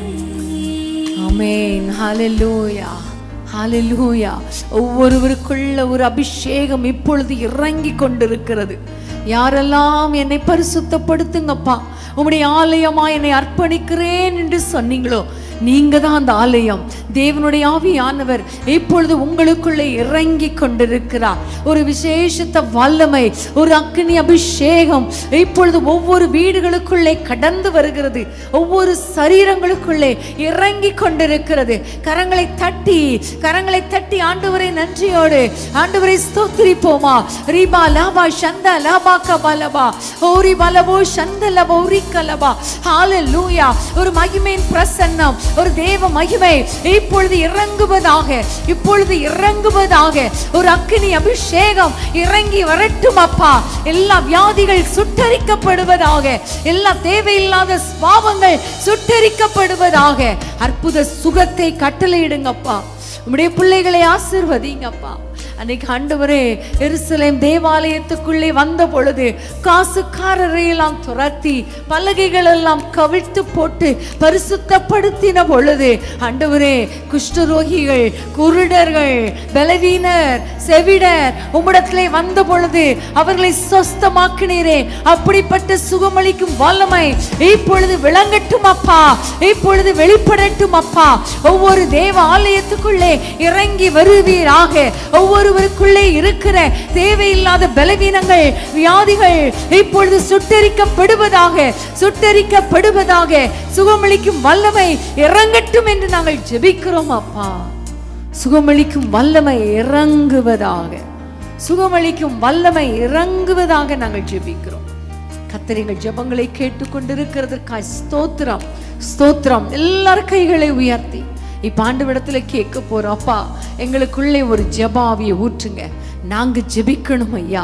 ஆமென் ஹalleluya ஹalleluya ஒவ்வொருவருக்குள்ள ஒரு அபிஷேகம் இப்பொழுது இறங்கி கொண்டிருக்கிறது யாரெல்லாம் என்னை பரிசுத்தப்படுத்துங்கப்பா உம்முடைய ஆலயமா என்னை அர்ப்பணிக்கிறேன் என்று சொன்னீங்களோ நீங்க தான் அந்த ஆலயம் தேவனுடைய ஆவியானவர் இப்பொழுது உங்களுக்குள்ளே இறங்கி கொண்டிருக்கிறார் ஒரு விசேஷத்த வல்லமை ஒரு அக்னி அபிஷேகம் இப்பொழுது ஒவ்வொரு வீடுகளுக்குள்ளே கடந்து வருகிறது ஒவ்வொரு சரீரங்களுக்குள்ளே இறங்கி கொண்டிருக்கிறது கரங்களை தட்டி கரங்களை தட்டி ஆண்டவரை நன்றியோடு ஆண்டவரை ஸ்தோத்திரிப்போமா ரீபா லாபா சந்த லாபா கபலபா ஓரி பலபோ சந்த லபோ கலபா ஹalleluya ஒரு மகிமையின் பிரசன்னம் ஒரு தேவ மகிமை இப்பொழுது இறங்குவதாக இப்பொழுது இறங்குவதாக ஒரு அக்கினி அபிஷேகம் இறங்கி வரட்டும் அப்பா எல்லா வியாதிகள் சுட்டரிக்கப்படுவதாக எல்லா தேவையில்லாத பாவங்கள் சுட்டரிக்கப்படுவதாக அற்புத சுகத்தை கட்டளையிடுங்கப்பா உம்முடைய பிள்ளைகளை ஆசிர்வதிங்கப்பா அன்னைக்கு ஆண்டவரே எருசலேம் தேவாலயத்துக்குள்ளே வந்த பொழுது காசுக்காரரை எல்லாம் துரத்தி பலகைகள் எல்லாம் கவிழ்த்து போட்டு பரிசுத்தப்படுத்தின பொழுது ஆண்டவரே குஷ்டரோகிகள் குருடர்கள் பலவீனர் செவிடர் உம்மிடத்திலே வந்த பொழுது அவர்களை சொஸ்தமாக்கினீரே அப்படிப்பட்ட சுகமளிக்கும் வல்லமை இப்பொழுது விளங்கட்டும் அப்பா இப்பொழுது வெளிப்படட்டும் அப்பா ஒவ்வொரு தேவ ஆலயத்துக்குள்ளே இறங்கி வருவீராக ஒவ்வொருவருக்குள்ளே இருக்கிற தேவையில்லாத பலவீனங்கள் வியாதிகள் இப்பொழுது சுட்டரிக்கப்படுவதாக சுட்டரிக்கப்படுவதாக சுகமளிக்கும் வல்லமை இறங்கட்டும் என்று நாங்கள் ஜெபிக்கிறோம் அப்பா சுகமளிக்கும் வல்லமை இறங்குவதாக சுகமளிக்கும் வல்லமை இறங்குவதாக நாங்கள் ஜெபிக்கிறோம் கத்தரிங்கள் ஜெபங்களை கேட்டுக்கொண்டிருக்கிறதற்காய் ஸ்தோத்திரம் ஸ்தோத்திரம் எல்லார் கைகளை உயர்த்தி இப்ப ஆண்டவிடத்துல கேட்க போறோம் அப்பா எங்களுக்குள்ளே ஒரு ஜெபாவியை ஊற்றுங்க நாங்க ஜெபிக்கணும் ஐயா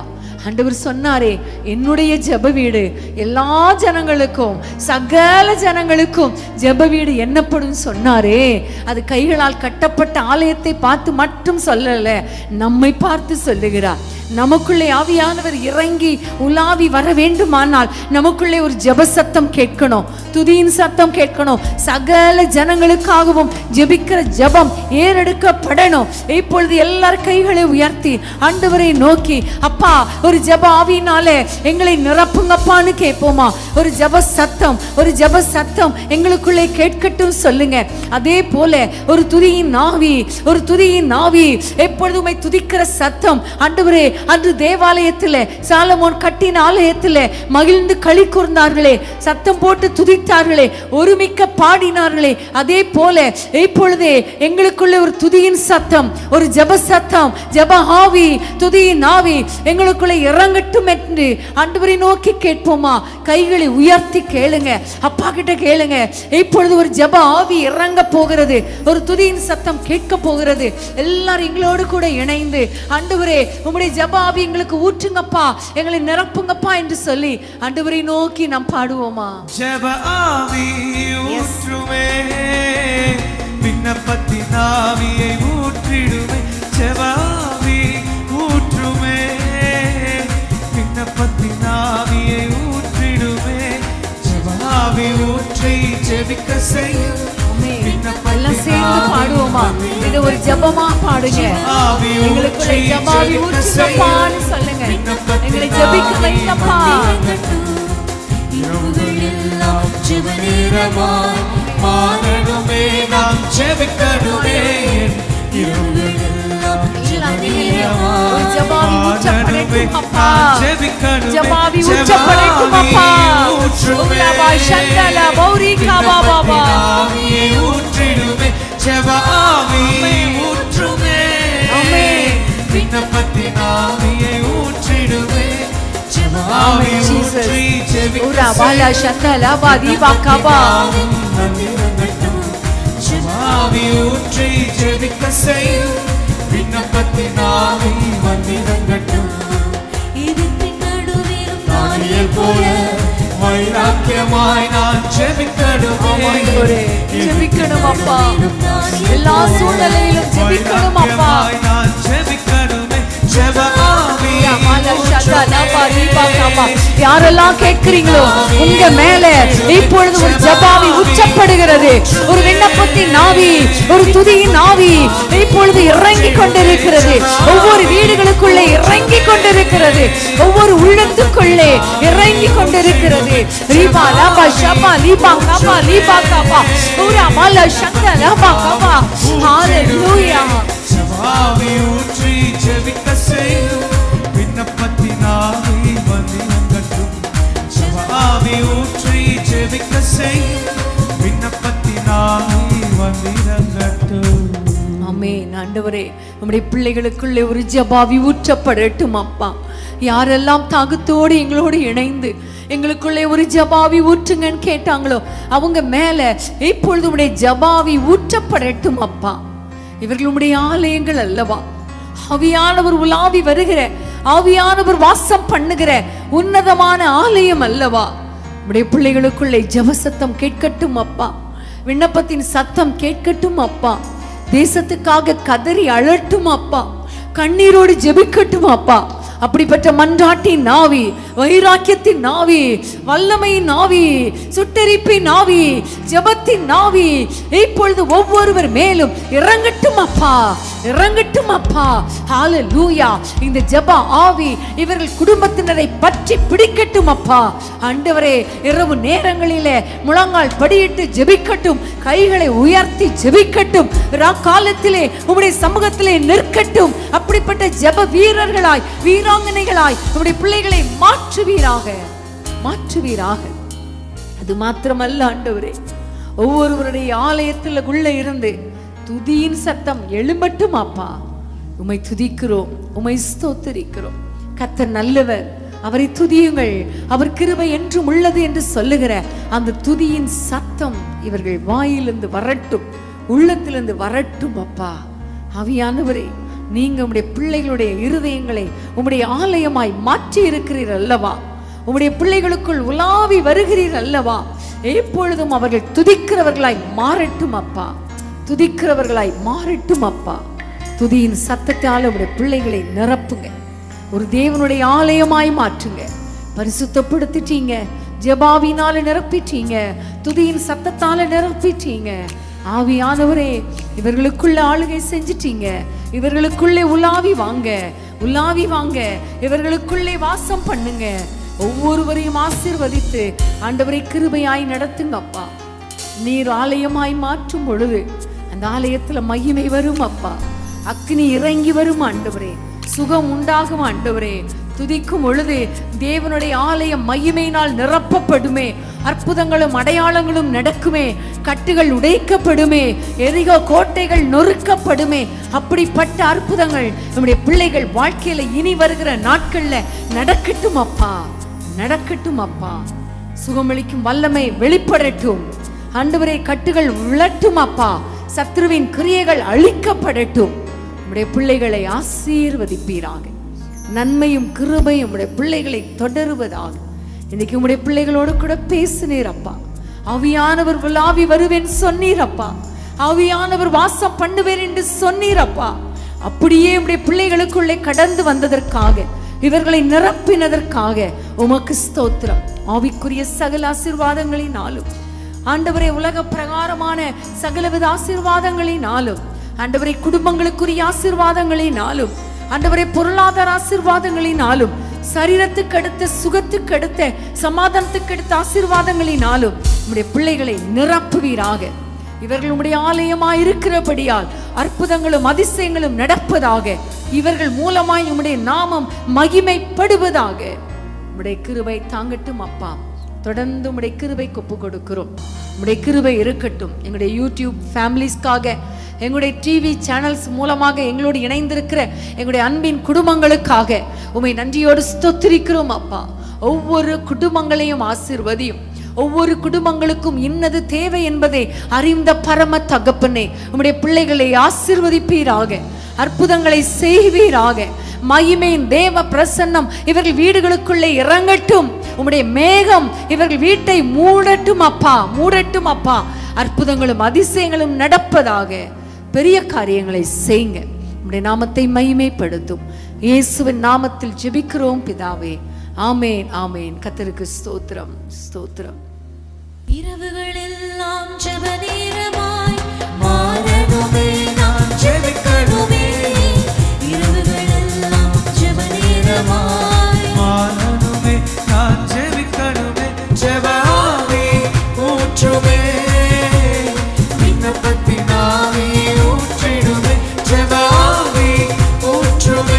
ஆண்டவர் சொன்னாரே என்னுடைய ஜெப வீடு எல்லா ஜனங்களுக்கும் சகல ஜனங்களுக்கும் ஜெப வீடு என்னப்படும் சொன்னாரே அது கைகளால் கட்டப்பட்ட ஆலயத்தை பார்த்து மட்டும் சொல்லல நம்மை பார்த்து சொல்லுகிறார் நமக்குள்ளே ஆவியானவர் இறங்கி உலாவி வர வேண்டுமானால் நமக்குள்ளே ஒரு ஜெப சத்தம் கேட்கணும் துதியின் சத்தம் கேட்கணும் சகல ஜனங்களுக்காகவும் ஜெபிக்கிற ஜெபம் ஏறெடுக்கப்படணும் இப்பொழுது எல்லார் கைகளை உயர்த்தி ஆண்டவரை நோக்கி அப்பா ஒரு ஜெப ஆவியினாலே எங்களை நிரப்புங்கப்பான்னு கேட்போமா ஒரு ஜெப சத்தம் ஒரு ஜெப சத்தம் எங்களுக்குள்ளே கேட்கட்டும் சொல்லுங்க அதே போல ஒரு துதியின் நாவி ஒரு துதியின் நாவி எப்பொழுதுமே துதிக்கிற சத்தம் ஆண்டவரே அன்று தேவாலயத்திலே சாலமோன் கட்டின ஆலயத்திலே மகிழ்ந்து களி கூர்ந்தார்களே சத்தம் போட்டு துதித்தார்களே ஒருமிக்க பாடினார்களே அதே போல இப்பொழுதே எங்களுக்குள்ளே ஒரு துதியின் சத்தம் ஒரு ஜெப சத்தம் ஜெப ஆவி துதியின் ஆவி எங்களுக்குள்ளே இறங்கட்டும் என்று ஆண்டவரை நோக்கி கேட்போமா கைகளை உயர்த்தி கேளுங்க அப்பா கிட்ட கேளுங்க இப்பொழுது ஒரு ஜெப ஆவி இறங்க போகிறது ஒரு துதியின் சத்தம் கேட்க போகிறது எல்லாரும் எங்களோடு கூட இணைந்து ஆண்டவரே உம்முடைய ஜெப ஆவி எங்களுக்கு ஊற்றுங்கப்பா எங்களை நிரப்புங்கப்பா என்று சொல்லி ஆண்டவரை நோக்கி நாம் பாடுவோமா ஜெப ஆவி ஊற்றுமே விண்ணப்பத்தின் ஆவியை ஊற்றிடுமே ஜெப ஆவி ஊற்றுமே விண்ணப்பத்தின் ஆவியை ஊற்றிடுமே ஜெப ஆவி ஊற்றி ஜெபிக்க செய்யும் எல்லாம் சேர்ந்து பாடுவோமா இது ஒரு ஜெபமா பாடுங்க ஆவி எங்களுக்குள்ள ஊற்றி ஜெபாவி ஜெபிக்க ஊற்றுங்கப்பான்னு சொல்லுங்க எங்களை ஜெபிக்க வைங்கப்பா இரவுகளெல்லாம் ஜெப நேரமாய் மாறணுமே நாம் ஜெபிக்கணுமே இரவுகளெல்லாம் எல்லாம் நீங்களே ஒரு ஜெபாவி ஊற்றப்படட்டும் அப்பா ஜெபிக்கணுமே ஜெபாவி ஊற்றப்படட்டும் அப்பா உங்களவா சந்தல பௌரிகா பாபா ஆவியை ஊற்றிடுமே ஜெப ஆவி ஊற்றுமே ஆமென். விண்ணப்பத்தின் ஆவியை ஊற்றிடுமே ஜெப ஆவி ஆமென், Jesus. ஊற்றி ஜெபிக்க உரா பாலா சந்தல பாதி பாக்காபா ஆவி ஊற்றி ஜெபிக்க செய்யும் விண்ணப்பத்தின் ஆவி வந்திரங்கட்டும் தானியல் போல வைராக்கியமாய் நான் ஜெபிக்கணுமே ஆண்டவரே, ஜெபிக்கணும் அப்பா எல்லா சூழ்நிலையிலும் ஜெபிக்கணும் அப்பா வைராக்கியமாய் நான் ஜெபிக்கணுமே ஜெப ஆவி பாலா சந்தல பாதி பாக்காபா யாரெல்லாம் கேட்கிறீங்களோ உங்க மேல இப்பொழுது ஒரு ஜபாவி உச்சப்படுகிறது ஒரு விண்ணப்பத்தின் நாவி ஒரு துதியின் நாவி இப்பொழுது இறங்கி கொண்டிருக்கிறது ஒவ்வொரு வீடுகளுக்குள்ளே இறங்கி கொண்டிருக்கிறது ஒவ்வொரு உள்ளத்துக்குள்ளே இறங்கி கொண்டிருக்கிறது ரீபா லாபா ஷபா லீபா கபா லீபா கபா ஊரா மாலா சந்த லாபா கபா ஹalleluya ஆவி ஊற்றி ஜெபிக்க செய்யும் விண்ணப்பத்தின் ஆவி வந்திரங்கட்டும் ஆவி ஊற்றி ஜெபிக்க செய்யும் விண்ணப்பத்தின் ஆவி வந்திரங்கட்டும் ஆமென் ஆண்டவரே நம்முடைய பிள்ளைகளுக்குள்ளே ஒரு ஜபாவி ஊற்றப்படட்டும் அப்பா யாரெல்லாம் தாகத்தோடு எங்களோடு இணைந்து எங்களுக்குள்ளே ஒரு ஜபாவி ஊற்றுங்கன்னு கேட்டாங்களோ அவங்க மேல இப்பொழுது உடைய ஜபாவி ஊற்றப்படட்டும் அப்பா இவர்கள் உம்முடைய ஆலயங்கள் அல்லவா ஆவியானவர் உலாவி வருகிற ஆவியானவர் வாசம் பண்ணுகிற உன்னதமான ஆலயம் அல்லவா உடைய பிள்ளைகளுக்குள்ளே ஜபசத்தம் கேட்கட்டும் அப்பா விண்ணப்பத்தின் சத்தம் கேட்கட்டும் அப்பா தேசத்துக்காக கதறி அழட்டும் அப்பா கண்ணீரோடு ஜெபிக்கட்டும் அப்பா அப்படிப்பட்ட மன்றாட்டின் நாவி வைராக்கியத்தின் நாவி வல்லமையின் நாவி சுட்டெரிப்பின் நாவி ஜெபத்தின் நாவி இப்பொழுது ஒவ்வொருவர் மேலும் இறங்கட்டும் அப்பா இறங்கட்டும் அப்பா ஹalleluya இந்த ஜெப ஆவி இவர்கள் குடும்பத்தினரை பற்றி பிடிக்கட்டும் அப்பா ஆண்டவரே இரவு நேரங்களிலே முழங்கால் படியிட்டு ஜெபிக்கட்டும் கைகளை உயர்த்தி ஜெபிக்கட்டும் காலத்திலே உம்முடைய சமூகத்திலே நிற்கட்டும் அப்படிப்பட்ட ஜெப வீரர்களாய் வீராங்கனைகளாய் உம்முடைய பிள்ளைகளை மாற்றுவீராக மாற்றுவீராக அது மாத்திரமல்ல ஆண்டவரே ஒவ்வொருவருடைய ஆலயத்துல உள்ள இருந்து துதியின் சத்தம் எழும்பட்டும் அப்பா உமை துதிக்கிறோம் உமை ஸ்தோத்தரிக்கிறோம் கர்த்தர் நல்லவர் அவரை துதியுங்கள் அவர் கிருபை என்றும் உள்ளது என்று சொல்லுகிற அந்த துதியின் சத்தம் இவர்கள் வாயிலிருந்து வரட்டும் உள்ளத்திலிருந்து வரட்டும் அப்பா ஆவியானவரே நீங்க உம்முடைய பிள்ளைகளுடைய இருதயங்களை உம்முடைய ஆலயமாய் மாற்றி இருக்கிறீர் அல்லவா உம்முடைய பிள்ளைகளுக்குள் உலாவி வருகிறீர் அல்லவா எப்பொழுதும் அவர்கள் துதிக்கிறவர்களாய் மாறட்டும் அப்பா துதிக்கிறவர்களாய் மாறட்டும் அப்பா துதியின் சத்தத்தால் உடைய பிள்ளைகளை நிரப்புங்க ஒரு தேவனுடைய ஆலயமாய் மாற்றுங்க பரிசுத்தப்படுத்திட்டீங்க ஜெபாவினால நிரப்பிட்டீங்க துதியின் சத்தத்தால நிரப்பிட்டீங்க ஆவியானவரே இவர்களுக்குள்ள ஆளுகை செஞ்சிட்டீங்க இவர்களுக்குள்ளே உலாவி வாங்க உலாவி வாங்க இவர்களுக்குள்ளே வாசம் பண்ணுங்க ஒவ்வொருவரையும் ஆசீர்வதித்து ஆண்டவரை கிருபையாய் நடத்துங்க அப்பா நீர் ஆலயமாய் மாற்றும் பொழுது அந்த ஆலயத்துல மகிமை வரும் அப்பா அக்னி இறங்கி வரும் ஆண்டவரே சுகம் உண்டாகும் ஆண்டவரே துதிக்கும் பொழுது தேவனுடைய ஆலயம் மகிமையினால் நிரப்பப்படுமே அற்புதங்களும் அடையாளங்களும் நடக்குமே கட்டுகள் உடைக்கப்படுமே எரிகோ கோட்டைகள் நொறுக்கப்படுமே அப்படிப்பட்ட அற்புதங்கள் நம்முடைய பிள்ளைகள் வாழ்க்கையில இனி வருகிற நாட்கள்ல நடக்கட்டும் அப்பா நடக்கட்டும் அப்பா சுகமளிக்கும் வல்லமை வெளிப்படட்டும் ஆண்டவரே கட்டுகள் விழட்டும் அப்பா சத்ருவின் கிரியைகள் அழிக்கப்படட்டும் உம்முடைய பிள்ளைகளை ஆசீர்வதிப்பீராக நன்மையும் கிருபையும் உம்முடைய பிள்ளைகளை தொடருவதாக இன்னைக்கு உம்முடைய பிள்ளைகளோடு கூட பேசுனீர் அப்பா ஆவியானவர் விழாவி வருவேன் சொன்னீர் அப்பா ஆவியானவர் வாசம் பண்ணுவேன் என்று சொன்னீர் அப்பா அப்படியே உம்முடைய பிள்ளைகளுக்குள்ளே கடந்து வந்ததற்காக இவர்களை நிரப்பினதற்காக உமக்கு ஸ்தோத்திரம் ஆவிக்குரிய சகல ஆசீர்வாதங்களினாலும் ஆண்டவரே உலக பிரகாரமான சகலவித ஆசீர்வாதங்களினாலும் ஆண்டவரை குடும்பங்களுக்குரிய ஆசீர்வாதங்களினாலும் ஆண்டவரை பொருளாதார ஆசீர்வாதங்களினாலும் சரீரத்துக்கு அடுத்த சுகத்துக்கு அடுத்த சமாதானத்துக்கு அடுத்த ஆசீர்வாதங்களினாலும் உம்முடைய பிள்ளைகளை நிரப்புவீராக இவர்கள் உம்முடைய ஆலயமாய் இருக்கிறபடியால் அற்புதங்களும் அதிசயங்களும் நடப்பதாக இவர்கள் மூலமாய் உம்முடைய நாமம் மகிமைப்படுவதாக உம்முடைய கிருபை தாங்கட்டும் அப்பா தொடர்ந்து உம்முடைய கிருபை ஒப்பு கொடுக்கிறோம் உம்முடைய கிருபை இருக்கட்டும் எங்களுடைய யூடியூப் ஃபேமிலிஸ்க்காக எங்களுடைய டிவி சேனல்ஸ் மூலமாக எங்களோடு இணைந்திருக்கிற எங்களுடைய அன்பின் குடும்பங்களுக்காக உம்மை நன்றியோடு ஸ்தோத்திரிக்கிறோம் அப்பா ஒவ்வொரு குடும்பங்களையும் ஆசீர்வதியும் ஒவ்வொரு குடும்பங்களுக்கும் இன்னது தேவை என்பதை அறிந்த பரம தகப்பனே உம்முடைய பிள்ளைகளை ஆசீர்வதிப்பீராக அற்புதங்களை செய்வீராக மகிமையின் தேவ பிரசன்னம் இவர்கள் வீடுகளுக்குள்ளே இறங்கட்டும் உம்முடைய மேகம் இவர்கள் வீட்டை மூடட்டும் அப்பா மூடட்டும் அப்பா அற்புதங்களும் அதிசயங்களும் நடப்பதாக பெரிய காரியங்களை செய்யுங்க உம்முடைய நாமத்தை மகிமைப்படுத்தும் இயேசுவின் நாமத்தில் ஜெபிக்கிறோம் பிதாவே ஆமேன் ஆமேன் கத்தருக்கு ஸ்தோத்திரம் ஸ்தோத்திரம் இரவுகளெல்லாம் ஜெப நேரமாய் மாறணுமே நான் ஜெபிக்கணுமே இரவுகளெல்லாம் ஜெப நேரமாய் மாறணுமே நான் ஜெபிக்கணுமே ஜெபாவே ஊற்றுமே விண்ணப்பத்தினாவே ஊற்றிடுமே ஜெபாவே ஊற்றுமே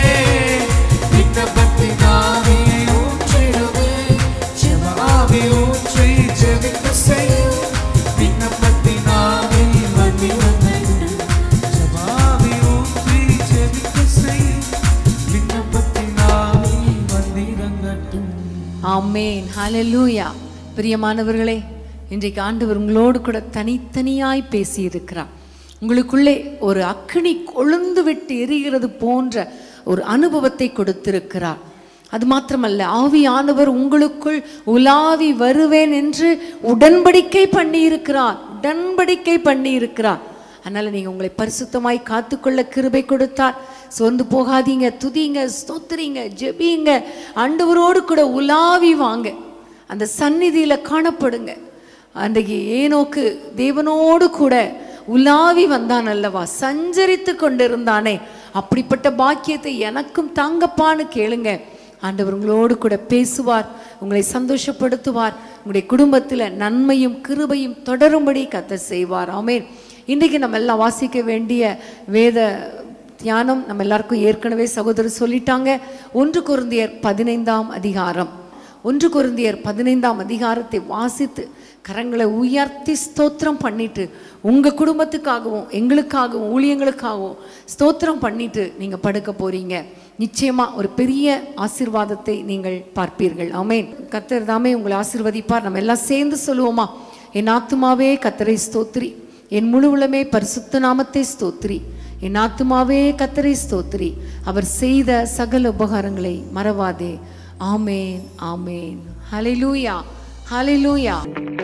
விண்ணப்பத்தினாவே ஊற்றிடுமே ஜெபாவே ஊற்றி ஜெபிக்க செய்யும் விண்ணப்பத்தினாவே வந்தி வந்து ஜெபாவே ஊற்றி ஜெபிக்க செய்யும் விண்ணப்பத்தினாவே வந்திரங்கட்டும் ஆமேன் ஹalleluya பிரியமானவர்களே இன்றைக்கு ஆண்டவர் உங்களோடு கூட தனித்தனியாய் பேசியிருக்கிறார் உங்களுக்குள்ளே ஒரு அக்கினி கொழுந்து விட்டு எரிகிறது போன்ற ஒரு அனுபவத்தை கொடுத்திருக்கிறார் அது மாத்திரமல்ல ஆவியானவர் உங்களுக்குள் உலாவி வருவேன் என்று உடன்படிக்கை பண்ணியிருக்கிறார் உடன்படிக்கை பண்ணியிருக்கிறார் அதனால நீங்க உங்களை பரிசுத்தமாய் காத்துக்கொள்ள கிருபை கொடுத்தார் சோர்ந்து போகாதீங்க துதிங்க ஸ்தோத்திரிங்க ஜெபிங்க ஆண்டவரோடு கூட உலாவி வாங்க அந்த சந்நிதியில காணப்படுங்க அன்றைக்கு ஏனோக்கு தேவனோடு கூட உலாவி வந்தான் அல்லவா சஞ்சரித்து கொண்டிருந்தானே அப்படிப்பட்ட பாக்கியத்தை எனக்கும் தாங்கப்பான்னு கேளுங்க ஆண்டவர் உங்களோடு கூட பேசுவார் உங்களை சந்தோஷப்படுத்துவார் உங்களுடைய குடும்பத்தில் நன்மையும் கிருபையும் தொடரும்படி கத்த செய்வார் ஆமென் இன்றைக்கு நம்ம எல்லாம் வாசிக்க வேண்டிய வேத தியானம் நம்ம எல்லாருக்கும் ஏற்கனவே சகோதரர் சொல்லிட்டாங்க ஒன்று குருந்தியர் பதினைந்தாம் அதிகாரம் ஒன்று குருந்தியர் பதினைந்தாம் அதிகாரத்தை வாசித்து கரங்களை உயர்த்தி ஸ்தோத்திரம் பண்ணிட்டு உங்க குடும்பத்துக்காகவும் எங்களுக்காகவும் ஊழியங்களுக்காகவும் ஸ்தோத்திரம் பண்ணிட்டு நீங்க படுக்க போறீங்க நிச்சயமா ஒரு பெரிய ஆசீர்வாதத்தை நீங்கள் பார்ப்பீர்கள் ஆமென் கத்தர் தாமே உங்களை ஆசீர்வதிப்பார் நம்ம எல்லாம் சேர்ந்து சொல்லுவோமா என் ஆத்துமாவே கத்தரை ஸ்தோத்திரி என் முழு உளமே பரிசுத்த நாமத்தை ஸ்தோத்திரி என் ஆத்துமாவே கத்தரை ஸ்தோத்திரி அவர் செய்த சகல உபகாரங்களை மறவாதே ஆமேன் ஆமேன் ஹalleluya ஹalleluya